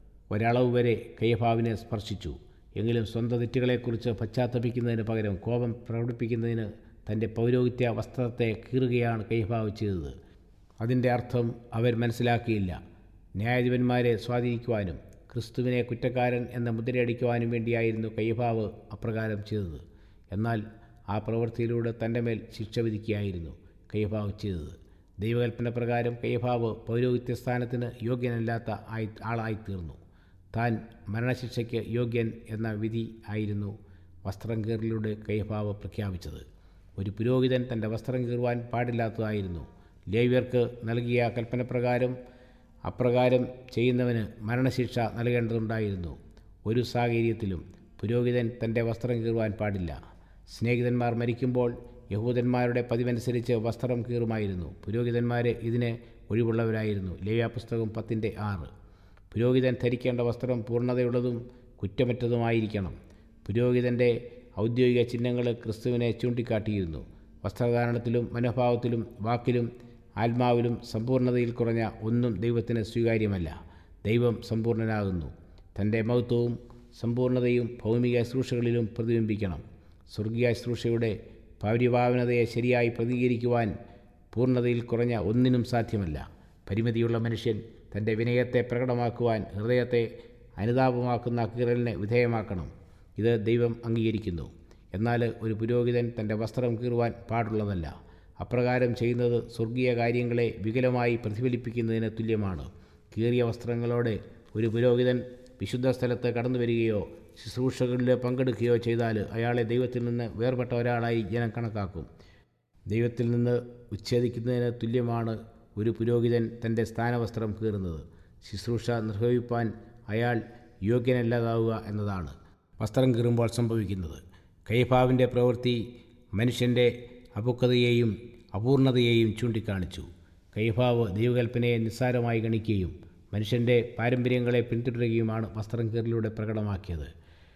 ഒരളവ് വരെ കയ്യഭാവിനെ സ്പർശിച്ചു എങ്കിലും സ്വന്തം തെറ്റുകളെക്കുറിച്ച് പശ്ചാത്തപിക്കുന്നതിന് പകരം കോപം പ്രകടിപ്പിക്കുന്നതിന് തൻ്റെ പൗരോഹിത്യ വസ്ത്രത്തെ കീറുകയാണ് കൈഭാവ് ചെയ്തത് അതിൻ്റെ അർത്ഥം അവർ മനസ്സിലാക്കിയില്ല ന്യായാധിപന്മാരെ സ്വാധീനിക്കുവാനും ക്രിസ്തുവിനെ കുറ്റക്കാരൻ എന്ന മുദ്രയടിക്കുവാനും വേണ്ടിയായിരുന്നു കയ്യഭാവ് അപ്രകാരം ചെയ്തത് എന്നാൽ ആ പ്രവൃത്തിയിലൂടെ തൻ്റെ മേൽ ശിക്ഷ വിധിക്കുകയായിരുന്നു കയ്യഭാവ് ചെയ്തത് ദൈവകൽപ്പന പ്രകാരം കയ്യഭാവ് പൗരോഹിത്യ സ്ഥാനത്തിന് യോഗ്യനല്ലാത്ത ആയി ആളായിത്തീർന്നു താൻ മരണശിക്ഷയ്ക്ക് യോഗ്യൻ എന്ന വിധി ആയിരുന്നു വസ്ത്രം കീറലിലൂടെ കയ്യഭാവ് പ്രഖ്യാപിച്ചത് ഒരു പുരോഹിതൻ തൻ്റെ വസ്ത്രം കീറുവാൻ പാടില്ലാത്തതായിരുന്നു ലേവ്യർക്ക് നൽകിയ കൽപ്പനപ്രകാരം അപ്രകാരം ചെയ്യുന്നവന് മരണശിക്ഷ നൽകേണ്ടതുണ്ടായിരുന്നു ഒരു സാഹചര്യത്തിലും പുരോഹിതൻ തൻ്റെ വസ്ത്രം കീറുവാൻ പാടില്ല സ്നേഹിതന്മാർ മരിക്കുമ്പോൾ യഹൂദന്മാരുടെ പതിവനുസരിച്ച് വസ്ത്രം കീറുമായിരുന്നു പുരോഹിതന്മാർ ഇതിന് ഒഴിവുള്ളവരായിരുന്നു ലേവ്യാപുസ്തകം പത്തിൻ്റെ ആറ് പുരോഹിതൻ ധരിക്കേണ്ട വസ്ത്രം പൂർണ്ണതയുള്ളതും കുറ്റമറ്റതുമായിരിക്കണം പുരോഹിതൻ്റെ ഔദ്യോഗിക ചിഹ്നങ്ങൾ ക്രിസ്തുവിനെ ചൂണ്ടിക്കാട്ടിയിരുന്നു വസ്ത്രധാരണത്തിലും മനോഭാവത്തിലും വാക്കിലും ആത്മാവിലും സമ്പൂർണ്ണതയിൽ കുറഞ്ഞ ഒന്നും ദൈവത്തിന് സ്വീകാര്യമല്ല ദൈവം സമ്പൂർണ്ണനാകുന്നു തൻ്റെ മഹത്വവും സമ്പൂർണ്ണതയും ഭൗമിക ശുശ്രൂഷകളിലും പ്രതിബിംബിക്കണം സ്വർഗീയ ശുശ്രൂഷയുടെ പൗര്യഭാവനതയെ ശരിയായി പ്രതികരിക്കുവാൻ പൂർണ്ണതയിൽ കുറഞ്ഞ ഒന്നിനും സാധ്യമല്ല പരിമിതിയുള്ള മനുഷ്യൻ തൻ്റെ വിനയത്തെ പ്രകടമാക്കുവാൻ ഹൃദയത്തെ അനുതാപമാക്കുന്ന കീറലിനെ വിധേയമാക്കണം ഇത് ദൈവം അംഗീകരിക്കുന്നു എന്നാൽ ഒരു പുരോഹിതൻ തൻ്റെ വസ്ത്രം കീറുവാൻ പാടുള്ളതല്ല അപ്രകാരം ചെയ്യുന്നത് സ്വർഗീയ കാര്യങ്ങളെ വികലമായി പ്രതിഫലിപ്പിക്കുന്നതിന് തുല്യമാണ് കീറിയ വസ്ത്രങ്ങളോടെ ഒരു പുരോഹിതൻ വിശുദ്ധ സ്ഥലത്ത് കടന്നു വരികയോ ശുശ്രൂഷകളിൽ പങ്കെടുക്കുകയോ ചെയ്താൽ അയാളെ ദൈവത്തിൽ നിന്ന് വേർപെട്ട ഒരാളായി ജനം കണക്കാക്കും ദൈവത്തിൽ നിന്ന് ഉച്ഛേദിക്കുന്നതിന് തുല്യമാണ് ഒരു പുരോഹിതൻ തൻ്റെ സ്ഥാനവസ്ത്രം കീറുന്നത് ശുശ്രൂഷ നിർവഹിപ്പാൻ അയാൾ യോഗ്യനല്ലാതാവുക എന്നതാണ് വസ്ത്രം കീറുമ്പോൾ സംഭവിക്കുന്നത് കൈഭാവിൻ്റെ പ്രവൃത്തി മനുഷ്യൻ്റെ അപക്വതയെയും അപൂർണതയെയും ചൂണ്ടിക്കാണിച്ചു കൈഭാവ് ദൈവകൽപ്പനയെ നിസ്സാരമായി ഗണിക്കുകയും മനുഷ്യൻ്റെ പാരമ്പര്യങ്ങളെ പിന്തുടരുകയുമാണ് വസ്ത്രം കീറലിലൂടെ പ്രകടമാക്കിയത്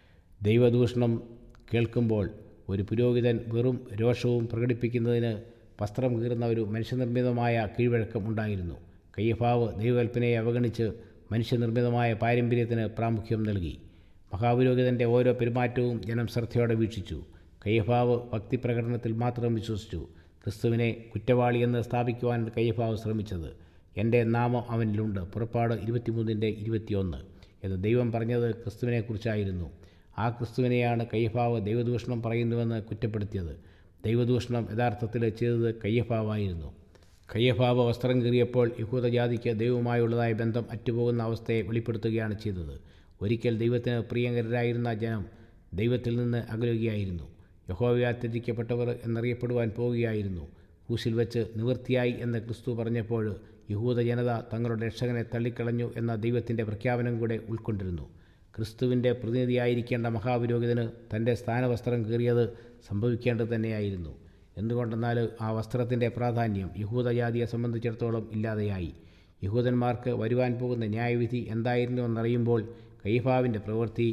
ദൈവദൂഷണം കേൾക്കുമ്പോൾ ഒരു പുരോഹിതൻ വെറും രോഷവും പ്രകടിപ്പിക്കുന്നതിന് വസ്ത്രം കീറുന്ന ഒരു മനുഷ്യനിർമ്മിതമായ കീഴ്വഴക്കം ഉണ്ടായിരുന്നു കയ്യഭാവ് ദൈവകൽപ്പനയെ അവഗണിച്ച് മനുഷ്യനിർമ്മിതമായ പാരമ്പര്യത്തിന് പ്രാമുഖ്യം നൽകി മഹാപുരോഹിതൻ്റെ ഓരോ പെരുമാറ്റവും ജനം ശ്രദ്ധയോടെ വീക്ഷിച്ചു കയ്യഭാവ് ഭക്തിപ്രകടനത്തിൽ മാത്രം വിശ്വസിച്ചു ക്രിസ്തുവിനെ കുറ്റവാളിയെന്ന് സ്ഥാപിക്കുവാൻ കയ്യഭാവ് ശ്രമിച്ചത് എൻ്റെ നാമം അവനിലുണ്ട് പുറപ്പാട് ഇരുപത്തിമൂന്നിൻ്റെ ഇരുപത്തിയൊന്ന് എന്ന് ദൈവം പറഞ്ഞത് ക്രിസ്തുവിനെക്കുറിച്ചായിരുന്നു ആ ക്രിസ്തുവിനെയാണ് കയ്യഭാവ് ദൈവദൂഷണം പറയുന്നുവെന്ന് കുറ്റപ്പെടുത്തിയത് ദൈവദൂഷണം യഥാർത്ഥത്തിൽ ചെയ്തത് കയ്യഭാവായിരുന്നു കയ്യഭാവ് വസ്ത്രം കീറിയപ്പോൾ യഹൂദജാതിക്ക് ദൈവവുമായുള്ളതായ ബന്ധം അറ്റുപോകുന്ന അവസ്ഥയെ വെളിപ്പെടുത്തുകയാണ് ചെയ്തത് ഒരിക്കൽ ദൈവത്തിന് പ്രിയങ്കരായിരുന്ന ജനം ദൈവത്തിൽ നിന്ന് അകലുകയായിരുന്നു യഹോവയാൽ ത്യജിക്കപ്പെട്ടവർ എന്നറിയപ്പെടുവാൻ പോവുകയായിരുന്നു ക്രൂശിൽ വെച്ച് നിവൃത്തിയായി എന്ന് ക്രിസ്തു പറഞ്ഞപ്പോൾ യഹൂദ ജനത തങ്ങളുടെ രക്ഷകനെ തള്ളിക്കളഞ്ഞു എന്ന ദൈവത്തിൻ്റെ പ്രഖ്യാപനം കൂടെ ഉൾക്കൊണ്ടിരുന്നു ക്രിസ്തുവിൻ്റെ പ്രതിനിധിയായിരിക്കേണ്ട മഹാപുരോഹിതന് തൻ്റെ സ്ഥാനവസ്ത്രം കീറിയത് സംഭവിക്കേണ്ടത് തന്നെയായിരുന്നു എന്തുകൊണ്ടെന്നാൽ ആ വസ്ത്രത്തിൻ്റെ പ്രാധാന്യം യഹൂദജാതിയെ സംബന്ധിച്ചിടത്തോളം ഇല്ലാതെയായി യഹൂദന്മാർക്ക് വരുവാൻ പോകുന്ന ന്യായവിധി എന്തായിരുന്നുവെന്നറിയുമ്പോൾ കൈഫാവിൻ്റെ പ്രവൃത്തി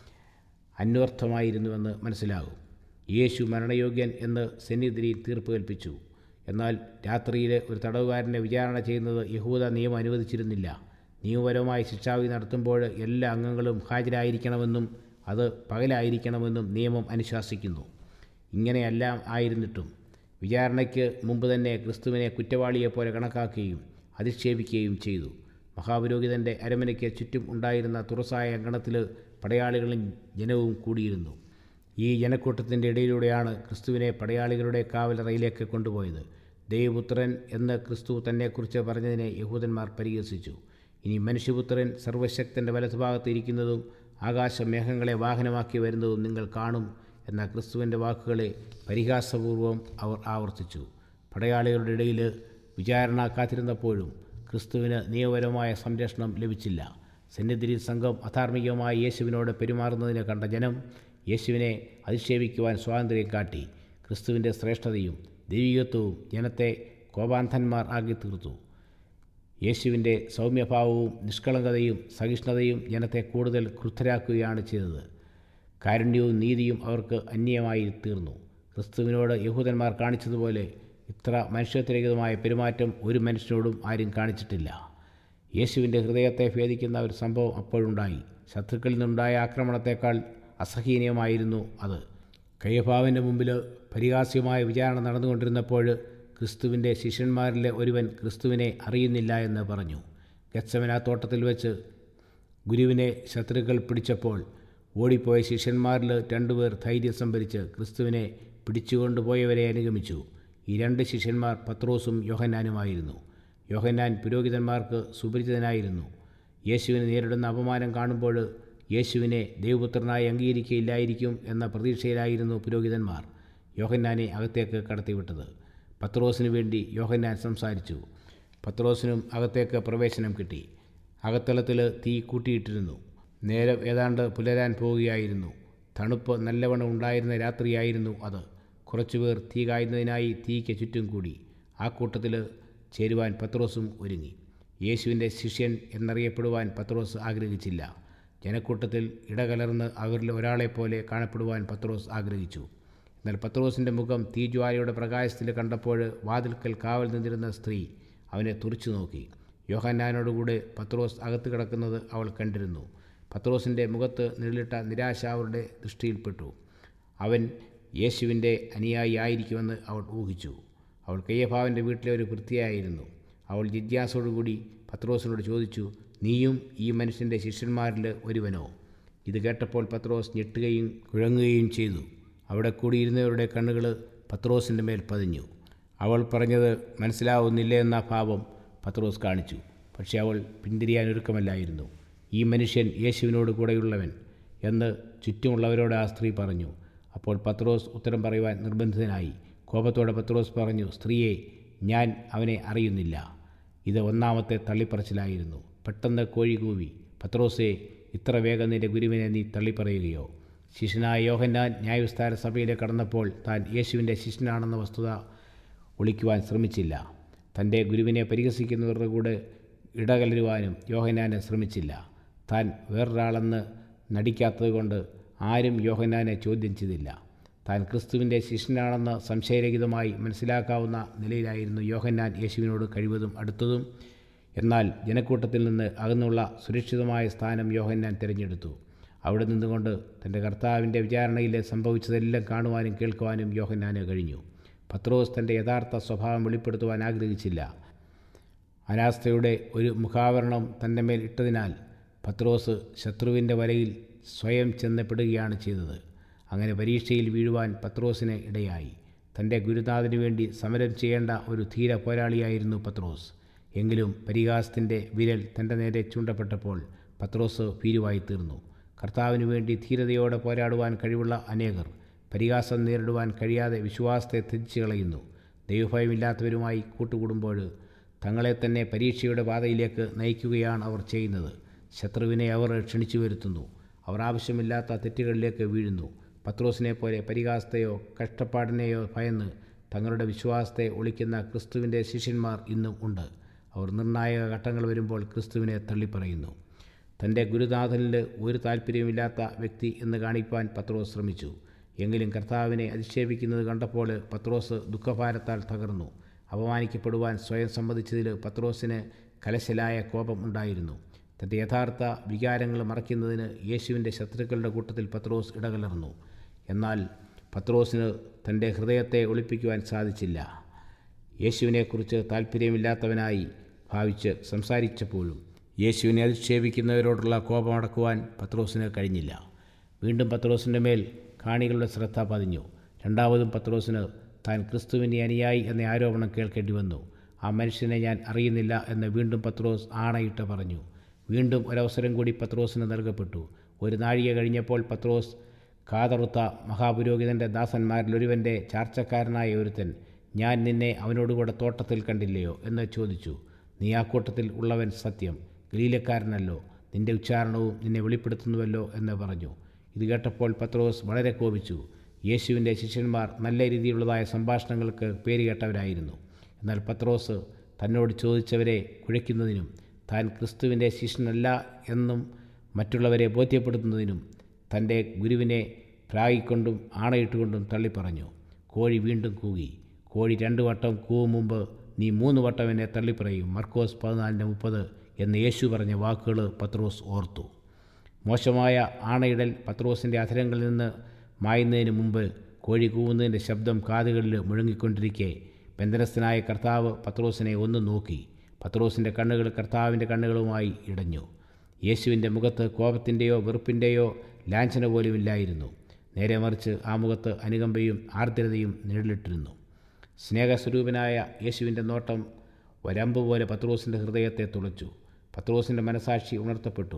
അന്വർത്ഥമായിരുന്നുവെന്ന് മനസ്സിലാകും യേശു മരണയോഗ്യൻ എന്ന് സെന്നിധിരി തീർപ്പ് കൽപ്പിച്ചു എന്നാൽ രാത്രിയിൽ ഒരു തടവുകാരനെ വിചാരണ ചെയ്യുന്നത് യഹൂദ നിയമം അനുവദിച്ചിരുന്നില്ല നിയമപരമായി ശിക്ഷാവിധി നടത്തുമ്പോൾ എല്ലാ അംഗങ്ങളും ഹാജരായിരിക്കണമെന്നും അത് പകലായിരിക്കണമെന്നും നിയമം അനുശാസിക്കുന്നു ഇങ്ങനെയെല്ലാം ആയിരുന്നിട്ടും വിചാരണയ്ക്ക് മുമ്പ് തന്നെ ക്രിസ്തുവിനെ കുറ്റവാളിയെപ്പോലെ കണക്കാക്കുകയും അധിക്ഷേപിക്കുകയും ചെയ്തു മഹാപുരോഹിതൻ്റെ അരമനയ്ക്ക് ചുറ്റും ഉണ്ടായിരുന്ന തുറസായ അങ്കണത്തിൽ പടയാളികളും ജനവും കൂടിയിരുന്നു ഈ ജനക്കൂട്ടത്തിൻ്റെ ഇടയിലൂടെയാണ് ക്രിസ്തുവിനെ പടയാളികളുടെ കാവലറയിലേക്ക് കൊണ്ടുപോയത് ദൈവപുത്രൻ എന്ന് ക്രിസ്തു തന്നെക്കുറിച്ച് പറഞ്ഞതിനെ യഹൂദന്മാർ പരിഹസിച്ചു ഇനി മനുഷ്യപുത്രൻ സർവശക്തൻ്റെ വലതുഭാഗത്ത് ഇരിക്കുന്നതും ആകാശമേഘങ്ങളെ വാഹനമാക്കി വരുന്നതും നിങ്ങൾ കാണും എന്ന ക്രിസ്തുവിൻ്റെ വാക്കുകളെ പരിഹാസപൂർവം അവർ ആവർത്തിച്ചു പടയാളികളുടെ ഇടയിൽ വിചാരണ കാത്തിരുന്നപ്പോഴും ക്രിസ്തുവിന് നിയമപരമായ സംരക്ഷണം ലഭിച്ചില്ല സന്നിധി സംഘം അധാർമികമായി യേശുവിനോട് പെരുമാറുന്നതിനെ കണ്ട ജനം യേശുവിനെ അധിക്ഷേപിക്കുവാൻ സ്വാതന്ത്ര്യം കാട്ടി ക്രിസ്തുവിൻ്റെ ശ്രേഷ്ഠതയും ദൈവികത്വവും ജനത്തെ കോപാന്ധന്മാർ ആക്കി തീർത്തു യേശുവിൻ്റെ സൗമ്യഭാവവും നിഷ്കളങ്കതയും സഹിഷ്ണുതയും ജനത്തെ കൂടുതൽ ക്രുദ്ധരാക്കുകയാണ് ചെയ്തത് കാരുണ്യവും നീതിയും അവർക്ക് അന്യമായി തീർന്നു ക്രിസ്തുവിനോട് യഹൂദന്മാർ കാണിച്ചതുപോലെ ഇത്ര മനുഷ്യത്വരഹിതമായ പെരുമാറ്റം ഒരു മനുഷ്യനോടും ആരും കാണിച്ചിട്ടില്ല യേശുവിൻ്റെ ഹൃദയത്തെ ഭേദിക്കുന്ന ഒരു സംഭവം അപ്പോഴുണ്ടായി ശത്രുക്കളിൽ നിന്നുണ്ടായ ആക്രമണത്തെക്കാൾ അസഹനീയമായിരുന്നു അത് കയ്യഭാവിൻ്റെ മുമ്പിൽ പരിഹാസ്യമായ വിചാരണ നടന്നുകൊണ്ടിരുന്നപ്പോൾ ക്രിസ്തുവിൻ്റെ ശിഷ്യന്മാരിലെ ഒരുവൻ ക്രിസ്തുവിനെ അറിയുന്നില്ല എന്ന് പറഞ്ഞു ഗത്സമന തോട്ടത്തിൽ വെച്ച് ഗുരുവിനെ ശത്രുക്കൾ പിടിച്ചപ്പോൾ ഓടിപ്പോയ ശിഷ്യന്മാരിൽ രണ്ടുപേർ ധൈര്യം സംഭരിച്ച് ക്രിസ്തുവിനെ പിടിച്ചുകൊണ്ടുപോയവരെ അനുഗമിച്ചു ഈ രണ്ട് ശിഷ്യന്മാർ പത്രോസും യോഹന്നാനുമായിരുന്നു യോഹന്നാൻ പുരോഹിതന്മാർക്ക് സുപരിചിതനായിരുന്നു യേശുവിനെ നേരിടുന്ന അപമാനം കാണുമ്പോൾ യേശുവിനെ ദൈവപുത്രനായി അംഗീകരിക്കുകയില്ലായിരിക്കും എന്ന പ്രതീക്ഷയിലായിരുന്നു പുരോഹിതന്മാർ യോഹന്നാനെ അകത്തേക്ക് കടത്തിവിട്ടത് പത്രോസിനു വേണ്ടി യോഹന്നാൻ സംസാരിച്ചു പത്രോസിനും അകത്തേക്ക് പ്രവേശനം കിട്ടി അകത്തളത്തിൽ തീ കൂട്ടിയിട്ടിരുന്നു നേരം ഏതാണ്ട് പുലരാൻ പോവുകയായിരുന്നു തണുപ്പ് നല്ലവണ്ണം ഉണ്ടായിരുന്ന രാത്രിയായിരുന്നു അത് കുറച്ചുപേർ തീ കായുന്നതിനായി തീയ്ക്ക് ചുറ്റും കൂടി ആ കൂട്ടത്തിൽ ചേരുവാൻ പത്രോസും ഒരുങ്ങി യേശുവിൻ്റെ ശിഷ്യൻ എന്നറിയപ്പെടുവാൻ പത്രോസ് ആഗ്രഹിച്ചില്ല ജനക്കൂട്ടത്തിൽ ഇടകലർന്ന് അവരിൽ ഒരാളെപ്പോലെ കാണപ്പെടുവാൻ പത്രോസ് ആഗ്രഹിച്ചു എന്നാൽ പത്രോസിൻ്റെ മുഖം തീജ്വാലയുടെ പ്രകാശത്തിൽ കണ്ടപ്പോൾ വാതിൽക്കൽ കാവൽ നിന്നിരുന്ന സ്ത്രീ അവനെ തുറച്ചു നോക്കി യോഹന്നാനോടുകൂടെ പത്രോസ് അകത്ത് കിടക്കുന്നത് അവൾ കണ്ടിരുന്നു പത്രോസിൻ്റെ മുഖത്ത് നിഴലിട്ട നിരാശ അവരുടെ ദൃഷ്ടിയിൽപ്പെട്ടു അവൻ യേശുവിൻ്റെ അനുയായി ആയിരിക്കുമെന്ന് അവൾ ഊഹിച്ചു അവൾ കയ്യഭാവൻ്റെ വീട്ടിലെ ഒരു വൃത്തിയായിരുന്നു അവൾ ജിജ്ഞാസയോടുകൂടി പത്രോസിനോട് ചോദിച്ചു നീയും ഈ മനുഷ്യൻ്റെ ശിഷ്യന്മാരിൽ ഒരുവനോ ഇത് കേട്ടപ്പോൾ പത്രോസ് ഞെട്ടുകയും കുഴങ്ങുകയും ചെയ്തു അവിടെ കൂടിയിരുന്നവരുടെ കണ്ണുകൾ പത്രോസിൻ്റെ മേൽ പതിഞ്ഞു അവൾ പറഞ്ഞത് മനസ്സിലാവുന്നില്ല എന്ന ഭാവം പത്രോസ് കാണിച്ചു പക്ഷേ അവൾ പിന്തിരിയാൻ ഒരുക്കമല്ലായിരുന്നു ഈ മനുഷ്യൻ യേശുവിനോട് കൂടെയുള്ളവൻ എന്ന് ചുറ്റുമുള്ളവരോട് ആ സ്ത്രീ പറഞ്ഞു അപ്പോൾ പത്രോസ് ഉത്തരം പറയുവാൻ നിർബന്ധിതനായി കോപത്തോടെ പത്രോസ് പറഞ്ഞു സ്ത്രീയെ ഞാൻ അവനെ അറിയുന്നില്ല ഇത് ഒന്നാമത്തെ തള്ളിപ്പറച്ചിലായിരുന്നു പെട്ടെന്ന് കോഴി കൂവി പത്രോസെ ഇത്ര വേഗം നിന്റെ ഗുരുവിനെ നീ തള്ളിപ്പറയുകയോ ശിഷ്യനായ യോഹന്നാൻ ന്യായവിസ്താര സഭയിലേക്ക് കടന്നപ്പോൾ താൻ യേശുവിൻ്റെ ശിഷ്യനാണെന്ന വസ്തുത ഒളിക്കുവാൻ ശ്രമിച്ചില്ല തൻ്റെ ഗുരുവിനെ പരിഹസിക്കുന്നവരുടെ കൂടെ ഇടകലരുവാനും യോഹന്നാന് ശ്രമിച്ചില്ല താൻ വേറൊരാളെന്ന് നടിക്കാത്തതുകൊണ്ട് ആരും യോഹന്നാനെ ചോദ്യം ചെയ്തില്ല താൻ ക്രിസ്തുവിൻ്റെ ശിഷ്യനാണെന്ന് സംശയരഹിതമായി മനസ്സിലാക്കാവുന്ന നിലയിലായിരുന്നു യോഹന്നാൻ യേശുവിനോട് കഴിവതും അടുത്തതും എന്നാൽ ജനക്കൂട്ടത്തിൽ നിന്ന് അകന്നുള്ള സുരക്ഷിതമായ സ്ഥാനം യോഹന്നാൻ തിരഞ്ഞെടുത്തു അവിടെ നിന്നുകൊണ്ട് തൻ്റെ കർത്താവിൻ്റെ വിചാരണയിൽ സംഭവിച്ചതെല്ലാം കാണുവാനും കേൾക്കുവാനും യോഹന്നാന് കഴിഞ്ഞു പത്രോസ് തൻ്റെ യഥാർത്ഥ സ്വഭാവം വെളിപ്പെടുത്തുവാൻ ആഗ്രഹിച്ചില്ല അനാസ്ഥയുടെ ഒരു മുഖാവരണം തൻ്റെ മേൽ ഇട്ടതിനാൽ പത്രോസ് ശത്രുവിൻ്റെ വലയിൽ സ്വയം ചെന്നപ്പെടുകയാണ് ചെയ്തത് അങ്ങനെ പരീക്ഷയിൽ വീഴുവാൻ പത്രോസിന് ഇടയായി തൻ്റെ ഗുരുനാഥന് വേണ്ടി സമരം ചെയ്യേണ്ട ഒരു ധീര പോരാളിയായിരുന്നു പത്രോസ് എങ്കിലും പരിഹാസത്തിൻ്റെ വിരൽ തൻ്റെ നേരെ ചൂണ്ടപ്പെട്ടപ്പോൾ പത്രോസ് ഭീരുവായി തീർന്നു കർത്താവിന് വേണ്ടി ധീരതയോടെ പോരാടുവാൻ കഴിവുള്ള അനേകർ പരിഹാസം നേരിടുവാൻ കഴിയാതെ വിശ്വാസത്തെ ത്യജിച്ചു കളയുന്നു ദൈവഭയമില്ലാത്തവരുമായി കൂട്ടുകൂടുമ്പോൾ തങ്ങളെ തന്നെ പരീക്ഷയുടെ പാതയിലേക്ക് നയിക്കുകയാണ് അവർ ചെയ്യുന്നത് ശത്രുവിനെ അവർ ക്ഷണിച്ചു വരുത്തുന്നു അവർ ആവശ്യമില്ലാത്ത തെറ്റുകളിലേക്ക് വീഴുന്നു പത്രോസിനെ പോലെ പരിഹാസത്തെയോ കഷ്ടപ്പാടിനെയോ ഭയന്ന് തങ്ങളുടെ വിശ്വാസത്തെ ഒളിക്കുന്ന ക്രിസ്തുവിൻ്റെ ശിഷ്യന്മാർ ഇന്നും ഉണ്ട് അവർ നിർണായക ഘട്ടങ്ങൾ വരുമ്പോൾ ക്രിസ്തുവിനെ തള്ളിപ്പറയുന്നു തൻ്റെ ഗുരുനാഥനിൽ ഒരു താല്പര്യമില്ലാത്ത വ്യക്തി എന്ന് കാണിപ്പാൻ പത്രോസ് ശ്രമിച്ചു എങ്കിലും കർത്താവിനെ അധിക്ഷേപിക്കുന്നത് കണ്ടപ്പോൾ പത്രോസ് ദുഃഖഭാരത്താൽ തകർന്നു അപമാനിക്കപ്പെടുവാൻ സ്വയം സമ്മതിച്ചതിൽ പത്രോസിന് കലശലായ കോപം ഉണ്ടായിരുന്നു തൻ്റെ യഥാർത്ഥ വികാരങ്ങൾ മറയ്ക്കുന്നതിന് യേശുവിൻ്റെ ശത്രുക്കളുടെ കൂട്ടത്തിൽ പത്രോസ് ഇടകലർന്നു എന്നാൽ പത്രോസിന് തൻ്റെ ഹൃദയത്തെ ഒളിപ്പിക്കുവാൻ സാധിച്ചില്ല യേശുവിനെക്കുറിച്ച് താല്പര്യമില്ലാത്തവനായി ഭാവിച്ച് സംസാരിച്ചപ്പോഴും യേശുവിനെ അധിക്ഷേപിക്കുന്നവരോടുള്ള കോപമടക്കുവാൻ പത്രോസിന് കഴിഞ്ഞില്ല വീണ്ടും പത്രോസിൻ്റെ മേൽ കാണികളുടെ ശ്രദ്ധ പതിഞ്ഞു രണ്ടാമതും പത്രോസിന് താൻ ക്രിസ്തുവിൻ്റെ അനുയായി എന്ന ആരോപണം കേൾക്കേണ്ടി വന്നു ആ മനുഷ്യനെ ഞാൻ അറിയുന്നില്ല എന്ന് വീണ്ടും പത്രോസ് ആണയിട്ട് പറഞ്ഞു വീണ്ടും ഒരവസരം കൂടി പത്രോസിന് നൽകപ്പെട്ടു ഒരു നാഴിക കഴിഞ്ഞപ്പോൾ പത്രോസ് കാതറുത്ത മഹാപുരോഹിതൻ്റെ ദാസന്മാരിൽ ഒരുവൻ്റെ ചാർച്ചക്കാരനായ ഒരുത്തൻ ഞാൻ നിന്നെ അവനോടുകൂടെ തോട്ടത്തിൽ കണ്ടില്ലയോ എന്ന് ചോദിച്ചു നീ ആ കൂട്ടത്തിൽ ഉള്ളവൻ സത്യം ഗലീലക്കാരനല്ലോ നിന്റെ ഉച്ചാരണവും നിന്നെ വെളിപ്പെടുത്തുന്നുവല്ലോ എന്ന് പറഞ്ഞു ഇത് കേട്ടപ്പോൾ പത്രോസ് വളരെ കോപിച്ചു യേശുവിൻ്റെ ശിഷ്യന്മാർ നല്ല രീതിയിലുള്ളതായ സംഭാഷണങ്ങൾക്ക് പേരുകേട്ടവരായിരുന്നു എന്നാൽ പത്രോസ് തന്നോട് ചോദിച്ചവരെ കുഴയ്ക്കുന്നതിനും താൻ ക്രിസ്തുവിൻ്റെ ശിഷ്യനല്ല എന്നും മറ്റുള്ളവരെ ബോധ്യപ്പെടുത്തുന്നതിനും തൻ്റെ ഗുരുവിനെ പ്രാഗിക്കൊണ്ടും ആണയിട്ടുകൊണ്ടും തള്ളിപ്പറഞ്ഞു കോഴി വീണ്ടും കൂകി കോഴി രണ്ടു വട്ടം കൂവും മുമ്പ് നീ മൂന്ന് വട്ടം എന്നെ തള്ളിപ്പറയും മർക്കോസ് പതിനാലിൻ്റെ മുപ്പത് എന്ന് യേശു പറഞ്ഞ വാക്കുകൾ പത്രോസ് ഓർത്തു മോശമായ ആണയിടൽ പത്രോസിൻ്റെ അധരങ്ങളിൽ നിന്ന് മായുന്നതിന് മുമ്പ് കോഴി കൂവുന്നതിൻ്റെ ശബ്ദം കാതുകളിൽ മുഴങ്ങിക്കൊണ്ടിരിക്കെ ബന്ധനസ്ഥനായ കർത്താവ് പത്രോസിനെ ഒന്ന് നോക്കി പത്രോസിൻ്റെ കണ്ണുകൾ കർത്താവിൻ്റെ കണ്ണുകളുമായി ഇടഞ്ഞു യേശുവിൻ്റെ മുഖത്ത് കോപത്തിൻ്റെയോ വെറുപ്പിൻ്റെയോ ലാഞ്ചന പോലുമില്ലായിരുന്നു നേരെ മറിച്ച് ആ മുഖത്ത് അനുകമ്പയും ആർദ്രതയും നിഴലിട്ടിരുന്നു സ്നേഹസ്വരൂപനായ യേശുവിൻ്റെ നോട്ടം ഒരമ്പ് പോലെ പത്രോസിൻ്റെ ഹൃദയത്തെ തുളച്ചു പത്രോസിൻ്റെ മനസാക്ഷി ഉണർത്തപ്പെട്ടു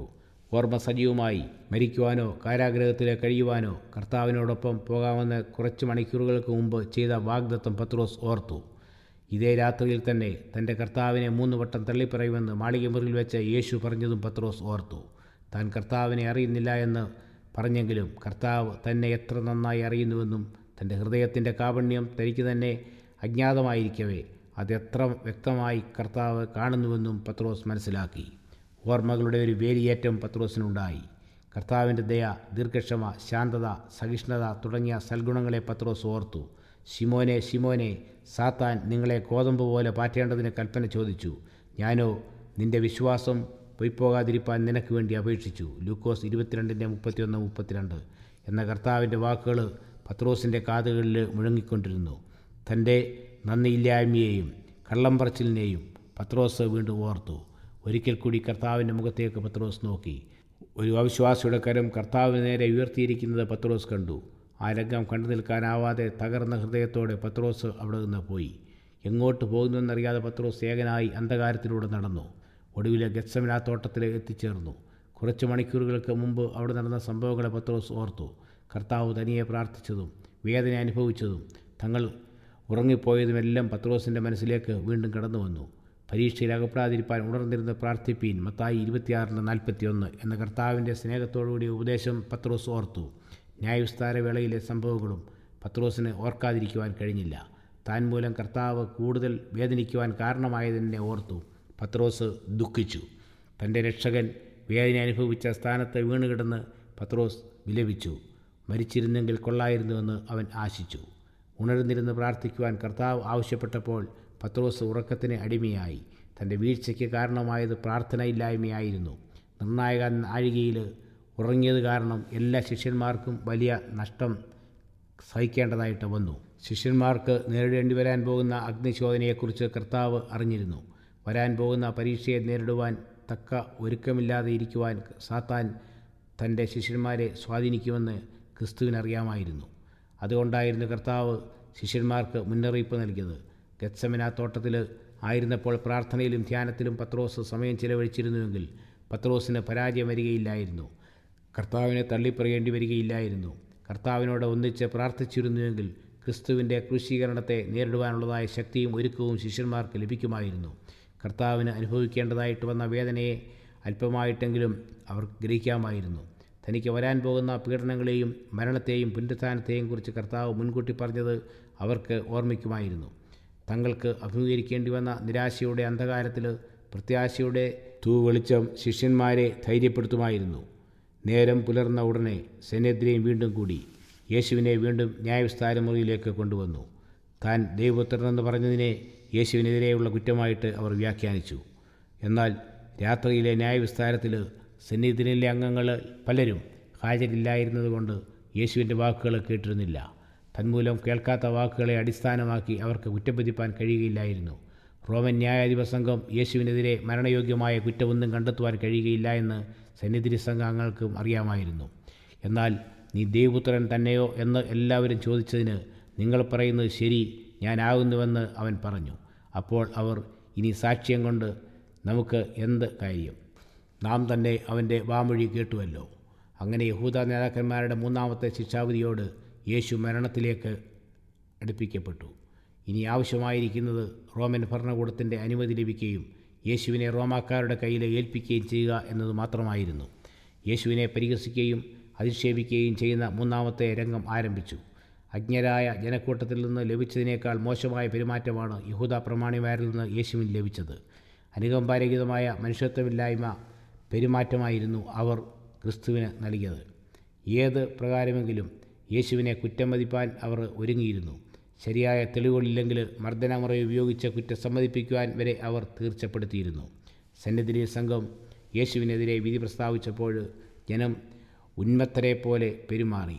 ഓർമ്മ സജീവമായി മരിക്കുവാനോ കാരാഗ്രഹത്തിൽ കഴിയുവാനോ കർത്താവിനോടൊപ്പം പോകാമെന്ന് കുറച്ച് മണിക്കൂറുകൾക്ക് മുമ്പ് ചെയ്ത വാഗ്ദത്തം പത്രോസ് ഓർത്തു ഇതേ രാത്രിയിൽ തന്നെ തൻ്റെ കർത്താവിനെ മൂന്ന് വട്ടം തള്ളിപ്പറയുമെന്ന് മാളികമുറിയിൽ വെച്ച് യേശു പറഞ്ഞതും പത്രോസ് ഓർത്തു താൻ കർത്താവിനെ അറിയുന്നില്ല എന്ന് പറഞ്ഞെങ്കിലും കർത്താവ് തന്നെ എത്ര നന്നായി അറിയുന്നുവെന്നും തൻ്റെ ഹൃദയത്തിൻ്റെ കാപണ്യം തനിക്ക് തന്നെ അജ്ഞാതമായിരിക്കവേ അതെത്ര വ്യക്തമായി കർത്താവ് കാണുന്നുവെന്നും പത്രോസ് മനസ്സിലാക്കി ഓർമ്മകളുടെ ഒരു വേലിയേറ്റം പത്രോസിനുണ്ടായി കർത്താവിൻ്റെ ദയ ദീർഘക്ഷമ ശാന്തത സഹിഷ്ണുത തുടങ്ങിയ സൽഗുണങ്ങളെ പത്രോസ് ഓർത്തു ശിമോനെ ശിമോനെ സാത്താൻ നിങ്ങളെ കോതമ്പ് പോലെ പാറ്റേണ്ടതിന് കൽപ്പന ചോദിച്ചു ഞാനോ നിന്റെ വിശ്വാസം പൊയ്പോകാതിരിപ്പാൻ നിനക്ക് വേണ്ടി അപേക്ഷിച്ചു ലൂക്കോസ് ഇരുപത്തിരണ്ടിൻ്റെ മുപ്പത്തിയൊന്ന് മുപ്പത്തിരണ്ട് എന്ന കർത്താവിൻ്റെ വാക്കുകൾ പത്രോസിൻ്റെ കാതുകളിൽ മുഴങ്ങിക്കൊണ്ടിരുന്നു തൻ്റെ നന്ദിയില്ലായ്മയെയും കള്ളം പറച്ചിലിനെയും പത്രോസ് വീണ്ടും ഓർത്തു ഒരിക്കൽ കൂടി കർത്താവിൻ്റെ മുഖത്തേക്ക് പത്രോസ് നോക്കി ഒരു അവിശ്വാസിയുടെ കരം കർത്താവിന് നേരെ ഉയർത്തിയിരിക്കുന്നത് പത്രോസ് കണ്ടു ആ രംഗം കണ്ടു നിൽക്കാനാവാതെ തകർന്ന ഹൃദയത്തോടെ പത്രോസ് അവിടെ നിന്ന് പോയി എങ്ങോട്ട് പോകുന്നുവെന്നറിയാതെ പത്രോസ് ഏകനായി അന്ധകാരത്തിലൂടെ നടന്നു ഒടുവിലെ ഗത്സമന തോട്ടത്തിൽ എത്തിച്ചേർന്നു കുറച്ച് മണിക്കൂറുകൾക്ക് മുമ്പ് അവിടെ നടന്ന സംഭവങ്ങളെ പത്രോസ് ഓർത്തു കർത്താവ് തനിയെ പ്രാർത്ഥിച്ചതും വേദന അനുഭവിച്ചതും തങ്ങൾ ഉറങ്ങിപ്പോയതുമെല്ലാം പത്രോസിൻ്റെ മനസ്സിലേക്ക് വീണ്ടും കടന്നു വന്നു പരീക്ഷയിൽ അകപ്പെടാതിരിപ്പാൻ ഉണർന്നിരുന്ന് പ്രാർത്ഥിപ്പീൻ മത്തായി ഇരുപത്തിയാറിന് നാൽപ്പത്തിയൊന്ന് എന്ന കർത്താവിൻ്റെ സ്നേഹത്തോടുകൂടിയ ഉപദേശം പത്രോസ് ഓർത്തു ന്യായവിസ്താര വേളയിലെ സംഭവങ്ങളും പത്രോസിന് ഓർക്കാതിരിക്കുവാൻ കഴിഞ്ഞില്ല താൻ മൂലം കർത്താവ് കൂടുതൽ വേദനിക്കുവാൻ കാരണമായതിനെ ഓർത്തു പത്രോസ് ദുഃഖിച്ചു തൻ്റെ രക്ഷകൻ വേദന അനുഭവിച്ച സ്ഥാനത്ത് വീണുകിടന്ന് പത്രോസ് വിലപിച്ചു മരിച്ചിരുന്നെങ്കിൽ കൊള്ളായിരുന്നുവെന്ന് അവൻ ആശിച്ചു ഉണർന്നിരുന്ന് പ്രാർത്ഥിക്കുവാൻ കർത്താവ് ആവശ്യപ്പെട്ടപ്പോൾ പത്രോസ് ഉറക്കത്തിന് അടിമയായി തൻ്റെ വീഴ്ചയ്ക്ക് കാരണമായത് പ്രാർത്ഥനയില്ലായ്മയായിരുന്നു നിർണായക നാഴികയിൽ ഉറങ്ങിയത് കാരണം എല്ലാ ശിഷ്യന്മാർക്കും വലിയ നഷ്ടം സഹിക്കേണ്ടതായിട്ട് വന്നു ശിഷ്യന്മാർക്ക് നേരിടേണ്ടി വരാൻ പോകുന്ന അഗ്നിശോധനയെക്കുറിച്ച് കർത്താവ് അറിഞ്ഞിരുന്നു വരാൻ പോകുന്ന പരീക്ഷയെ നേരിടുവാൻ തക്ക ഒരുക്കമില്ലാതെ ഇരിക്കുവാൻ സാത്താൻ തൻ്റെ ശിഷ്യന്മാരെ സ്വാധീനിക്കുമെന്ന് ക്രിസ്തുവിനറിയാമായിരുന്നു അതുകൊണ്ടായിരുന്നു കർത്താവ് ശിഷ്യന്മാർക്ക് മുന്നറിയിപ്പ് നൽകിയത് ഗത്സമന തോട്ടത്തിൽ ആയിരുന്നപ്പോൾ പ്രാർത്ഥനയിലും ധ്യാനത്തിലും പത്രോസ് സമയം ചിലവഴിച്ചിരുന്നുവെങ്കിൽ പത്രോസിന് പരാജയം വരികയില്ലായിരുന്നു കർത്താവിനെ തള്ളിപ്പറയേണ്ടി വരികയില്ലായിരുന്നു കർത്താവിനോട് ഒന്നിച്ച് പ്രാർത്ഥിച്ചിരുന്നുവെങ്കിൽ ക്രിസ്തുവിൻ്റെ ക്രൂശീകരണത്തെ നേരിടുവാനുള്ളതായ ശക്തിയും ഒരുക്കവും ശിഷ്യന്മാർക്ക് ലഭിക്കുമായിരുന്നു കർത്താവിന് അനുഭവിക്കേണ്ടതായിട്ട് വന്ന വേദനയെ അല്പമായിട്ടെങ്കിലും അവർ ഗ്രഹിക്കാമായിരുന്നു തനിക്ക് വരാൻ പോകുന്ന പീഡനങ്ങളെയും മരണത്തെയും പുനരുത്ഥാനത്തെയും കുറിച്ച് കർത്താവ് മുൻകൂട്ടി പറഞ്ഞത് അവർക്ക് ഓർമ്മിക്കുമായിരുന്നു തങ്ങൾക്ക് അഭിമുഖീകരിക്കേണ്ടി വന്ന നിരാശയുടെ അന്ധകാരത്തിൽ പ്രത്യാശയുടെ തൂവെളിച്ചം ശിഷ്യന്മാരെ ധൈര്യപ്പെടുത്തുമായിരുന്നു നേരം പുലർന്ന ഉടനെ സെനദ്രയും വീണ്ടും കൂടി യേശുവിനെ വീണ്ടും ന്യായവിസ്താര മുറിയിലേക്ക് കൊണ്ടുവന്നു താൻ ദൈവപുത്രനെന്ന് പറഞ്ഞതിനെ യേശുവിനെതിരെയുള്ള കുറ്റമായിട്ട് അവർ വ്യാഖ്യാനിച്ചു എന്നാൽ രാത്രിയിലെ ന്യായവിസ്താരത്തിൽ സന്നിധിനിലെ അംഗങ്ങൾ പലരും ഹാജരില്ലായിരുന്നതുകൊണ്ട് യേശുവിൻ്റെ വാക്കുകൾ കേട്ടിരുന്നില്ല തന്മൂലം കേൾക്കാത്ത വാക്കുകളെ അടിസ്ഥാനമാക്കി അവർക്ക് കുറ്റപ്പെടുത്താൻ കഴിയുകയില്ലായിരുന്നു റോമൻ ന്യായാധിപ സംഘം യേശുവിനെതിരെ മരണയോഗ്യമായ കുറ്റമൊന്നും കണ്ടെത്തുവാൻ കഴിയുകയില്ല എന്ന് സന്നിധി സംഘാംഗങ്ങൾക്കും അറിയാമായിരുന്നു എന്നാൽ നീ ദേവപുത്രൻ തന്നെയോ എന്ന് എല്ലാവരും ചോദിച്ചതിന് നിങ്ങൾ പറയുന്നത് ശരി ഞാനാകുന്നുവെന്ന് അവൻ പറഞ്ഞു അപ്പോൾ അവർ ഇനി സാക്ഷ്യം കൊണ്ട് നമുക്ക് എന്ത് കാര്യം നാം തന്നെ അവൻ്റെ വാമൊഴി കേട്ടുവല്ലോ അങ്ങനെ യഹൂദ നേതാക്കന്മാരുടെ മൂന്നാമത്തെ ശിക്ഷാവിധിയോട് യേശു മരണത്തിലേക്ക് അടുപ്പിക്കപ്പെട്ടു ഇനി ആവശ്യമായിരിക്കുന്നത് റോമൻ ഭരണകൂടത്തിൻ്റെ അനുമതി ലഭിക്കുകയും യേശുവിനെ റോമാക്കാരുടെ കയ്യിൽ ഏൽപ്പിക്കുകയും ചെയ്യുക എന്നത് മാത്രമായിരുന്നു യേശുവിനെ പരിഹസിക്കുകയും അധിക്ഷേപിക്കുകയും ചെയ്യുന്ന മൂന്നാമത്തെ രംഗം ആരംഭിച്ചു അജ്ഞരായ ജനക്കൂട്ടത്തിൽ നിന്ന് ലഭിച്ചതിനേക്കാൾ മോശമായ പെരുമാറ്റമാണ് യഹൂദ പ്രമാണിമാരിൽ നിന്ന് യേശുവിന് ലഭിച്ചത് അനുകമ്പാരഹിതമായ മനുഷ്യത്വമില്ലായ്മ പെരുമാറ്റമായിരുന്നു അവർ ക്രിസ്തുവിന് നൽകിയത് ഏത് പ്രകാരമെങ്കിലും യേശുവിനെ കുറ്റം മതിപ്പാൻ അവർ ഒരുങ്ങിയിരുന്നു ശരിയായ തെളിവുകളില്ലെങ്കിൽ മർദ്ദനമുറ ഉപയോഗിച്ച് കുറ്റം സമ്മതിപ്പിക്കുവാൻ വരെ അവർ തീർച്ചപ്പെടുത്തിയിരുന്നു സന്നിധി സംഘം യേശുവിനെതിരെ വിധി പ്രസ്താവിച്ചപ്പോൾ ജനം ഉന്മത്തരെ പോലെ പെരുമാറി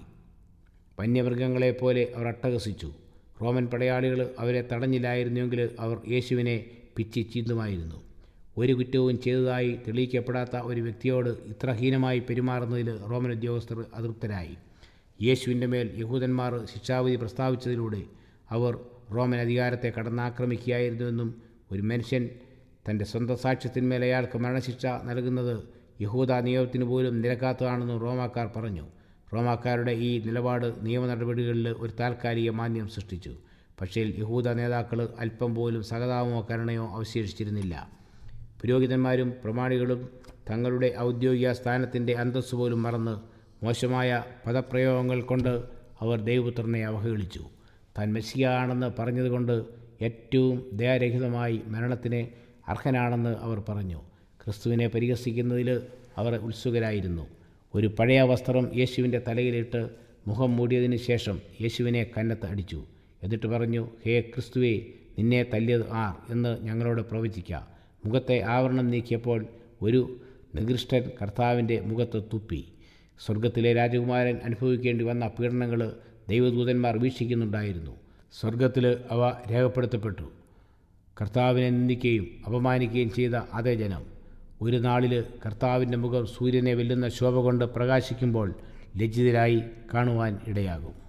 വന്യമൃഗങ്ങളെപ്പോലെ അവർ അട്ടഹസിച്ചു റോമൻ പടയാളികൾ അവരെ തടഞ്ഞില്ലായിരുന്നുവെങ്കിൽ അവർ യേശുവിനെ പിച്ചി ചീന്തുമായിരുന്നു ഒരു കുറ്റവും ചെയ്തതായി തെളിയിക്കപ്പെടാത്ത ഒരു വ്യക്തിയോട് ഇത്ര ഹീനമായി പെരുമാറുന്നതിൽ റോമൻ ഉദ്യോഗസ്ഥർ അതൃപ്തരായി യേശുവിൻ്റെ മേൽ യഹൂദന്മാർ ശിക്ഷാവിധി പ്രസ്താവിച്ചതിലൂടെ അവർ റോമൻ അധികാരത്തെ കടന്നാക്രമിക്കുകയായിരുന്നുവെന്നും ഒരു മനുഷ്യൻ തൻ്റെ സ്വന്തം സാക്ഷ്യത്തിന്മേൽ അയാൾക്ക് മരണശിക്ഷ നൽകുന്നത് യഹൂദ നിയമത്തിന് പോലും നിരക്കാത്തതാണെന്നും റോമാക്കാർ പറഞ്ഞു റോമാക്കാരുടെ ഈ നിലപാട് നിയമ നടപടികളിൽ ഒരു താൽക്കാലിക മാന്യം സൃഷ്ടിച്ചു പക്ഷേ യഹൂദ നേതാക്കൾ അല്പം പോലും സഹതാപമോ കരുണയോ അവശേഷിച്ചിരുന്നില്ല പുരോഹിതന്മാരും പ്രമാണികളും തങ്ങളുടെ ഔദ്യോഗിക സ്ഥാനത്തിൻ്റെ അന്തസ്സ് പോലും മറന്ന് മോശമായ പദപ്രയോഗങ്ങൾ കൊണ്ട് അവർ ദൈവപുത്രനെ അവഹേളിച്ചു താൻ മെസ്സിയാണെന്ന് പറഞ്ഞതുകൊണ്ട് ഏറ്റവും ദയാരഹിതമായി മരണത്തിന് അർഹനാണെന്ന് അവർ പറഞ്ഞു ക്രിസ്തുവിനെ പരിഹസിക്കുന്നതിൽ അവർ ഉത്സുകരായിരുന്നു ഒരു പഴയ വസ്ത്രം യേശുവിൻ്റെ തലയിലിട്ട് മുഖം മൂടിയതിന് ശേഷം യേശുവിനെ കന്നത്ത് അടിച്ചു എന്നിട്ട് പറഞ്ഞു ഹേ ക്രിസ്തുവേ നിന്നെ തല്ലിയത് ആർ എന്ന് ഞങ്ങളോട് പ്രവചിക്കാം മുഖത്തെ ആവരണം നീക്കിയപ്പോൾ ഒരു നികൃഷ്ടൻ കർത്താവിൻ്റെ മുഖത്ത് തുപ്പി സ്വർഗത്തിലെ രാജകുമാരൻ അനുഭവിക്കേണ്ടി വന്ന പീഡനങ്ങൾ ദൈവദൂതന്മാർ വീക്ഷിക്കുന്നുണ്ടായിരുന്നു സ്വർഗത്തിൽ അവ രേഖപ്പെടുത്തപ്പെട്ടു കർത്താവിനെ നിന്ദിക്കുകയും അപമാനിക്കുകയും ചെയ്ത അതേ ജനം ഒരു നാളിൽ കർത്താവിൻ്റെ മുഖം സൂര്യനെ വെല്ലുന്ന ശോഭ കൊണ്ട് പ്രകാശിക്കുമ്പോൾ ലജ്ജിതരായി കാണുവാൻ ഇടയാകും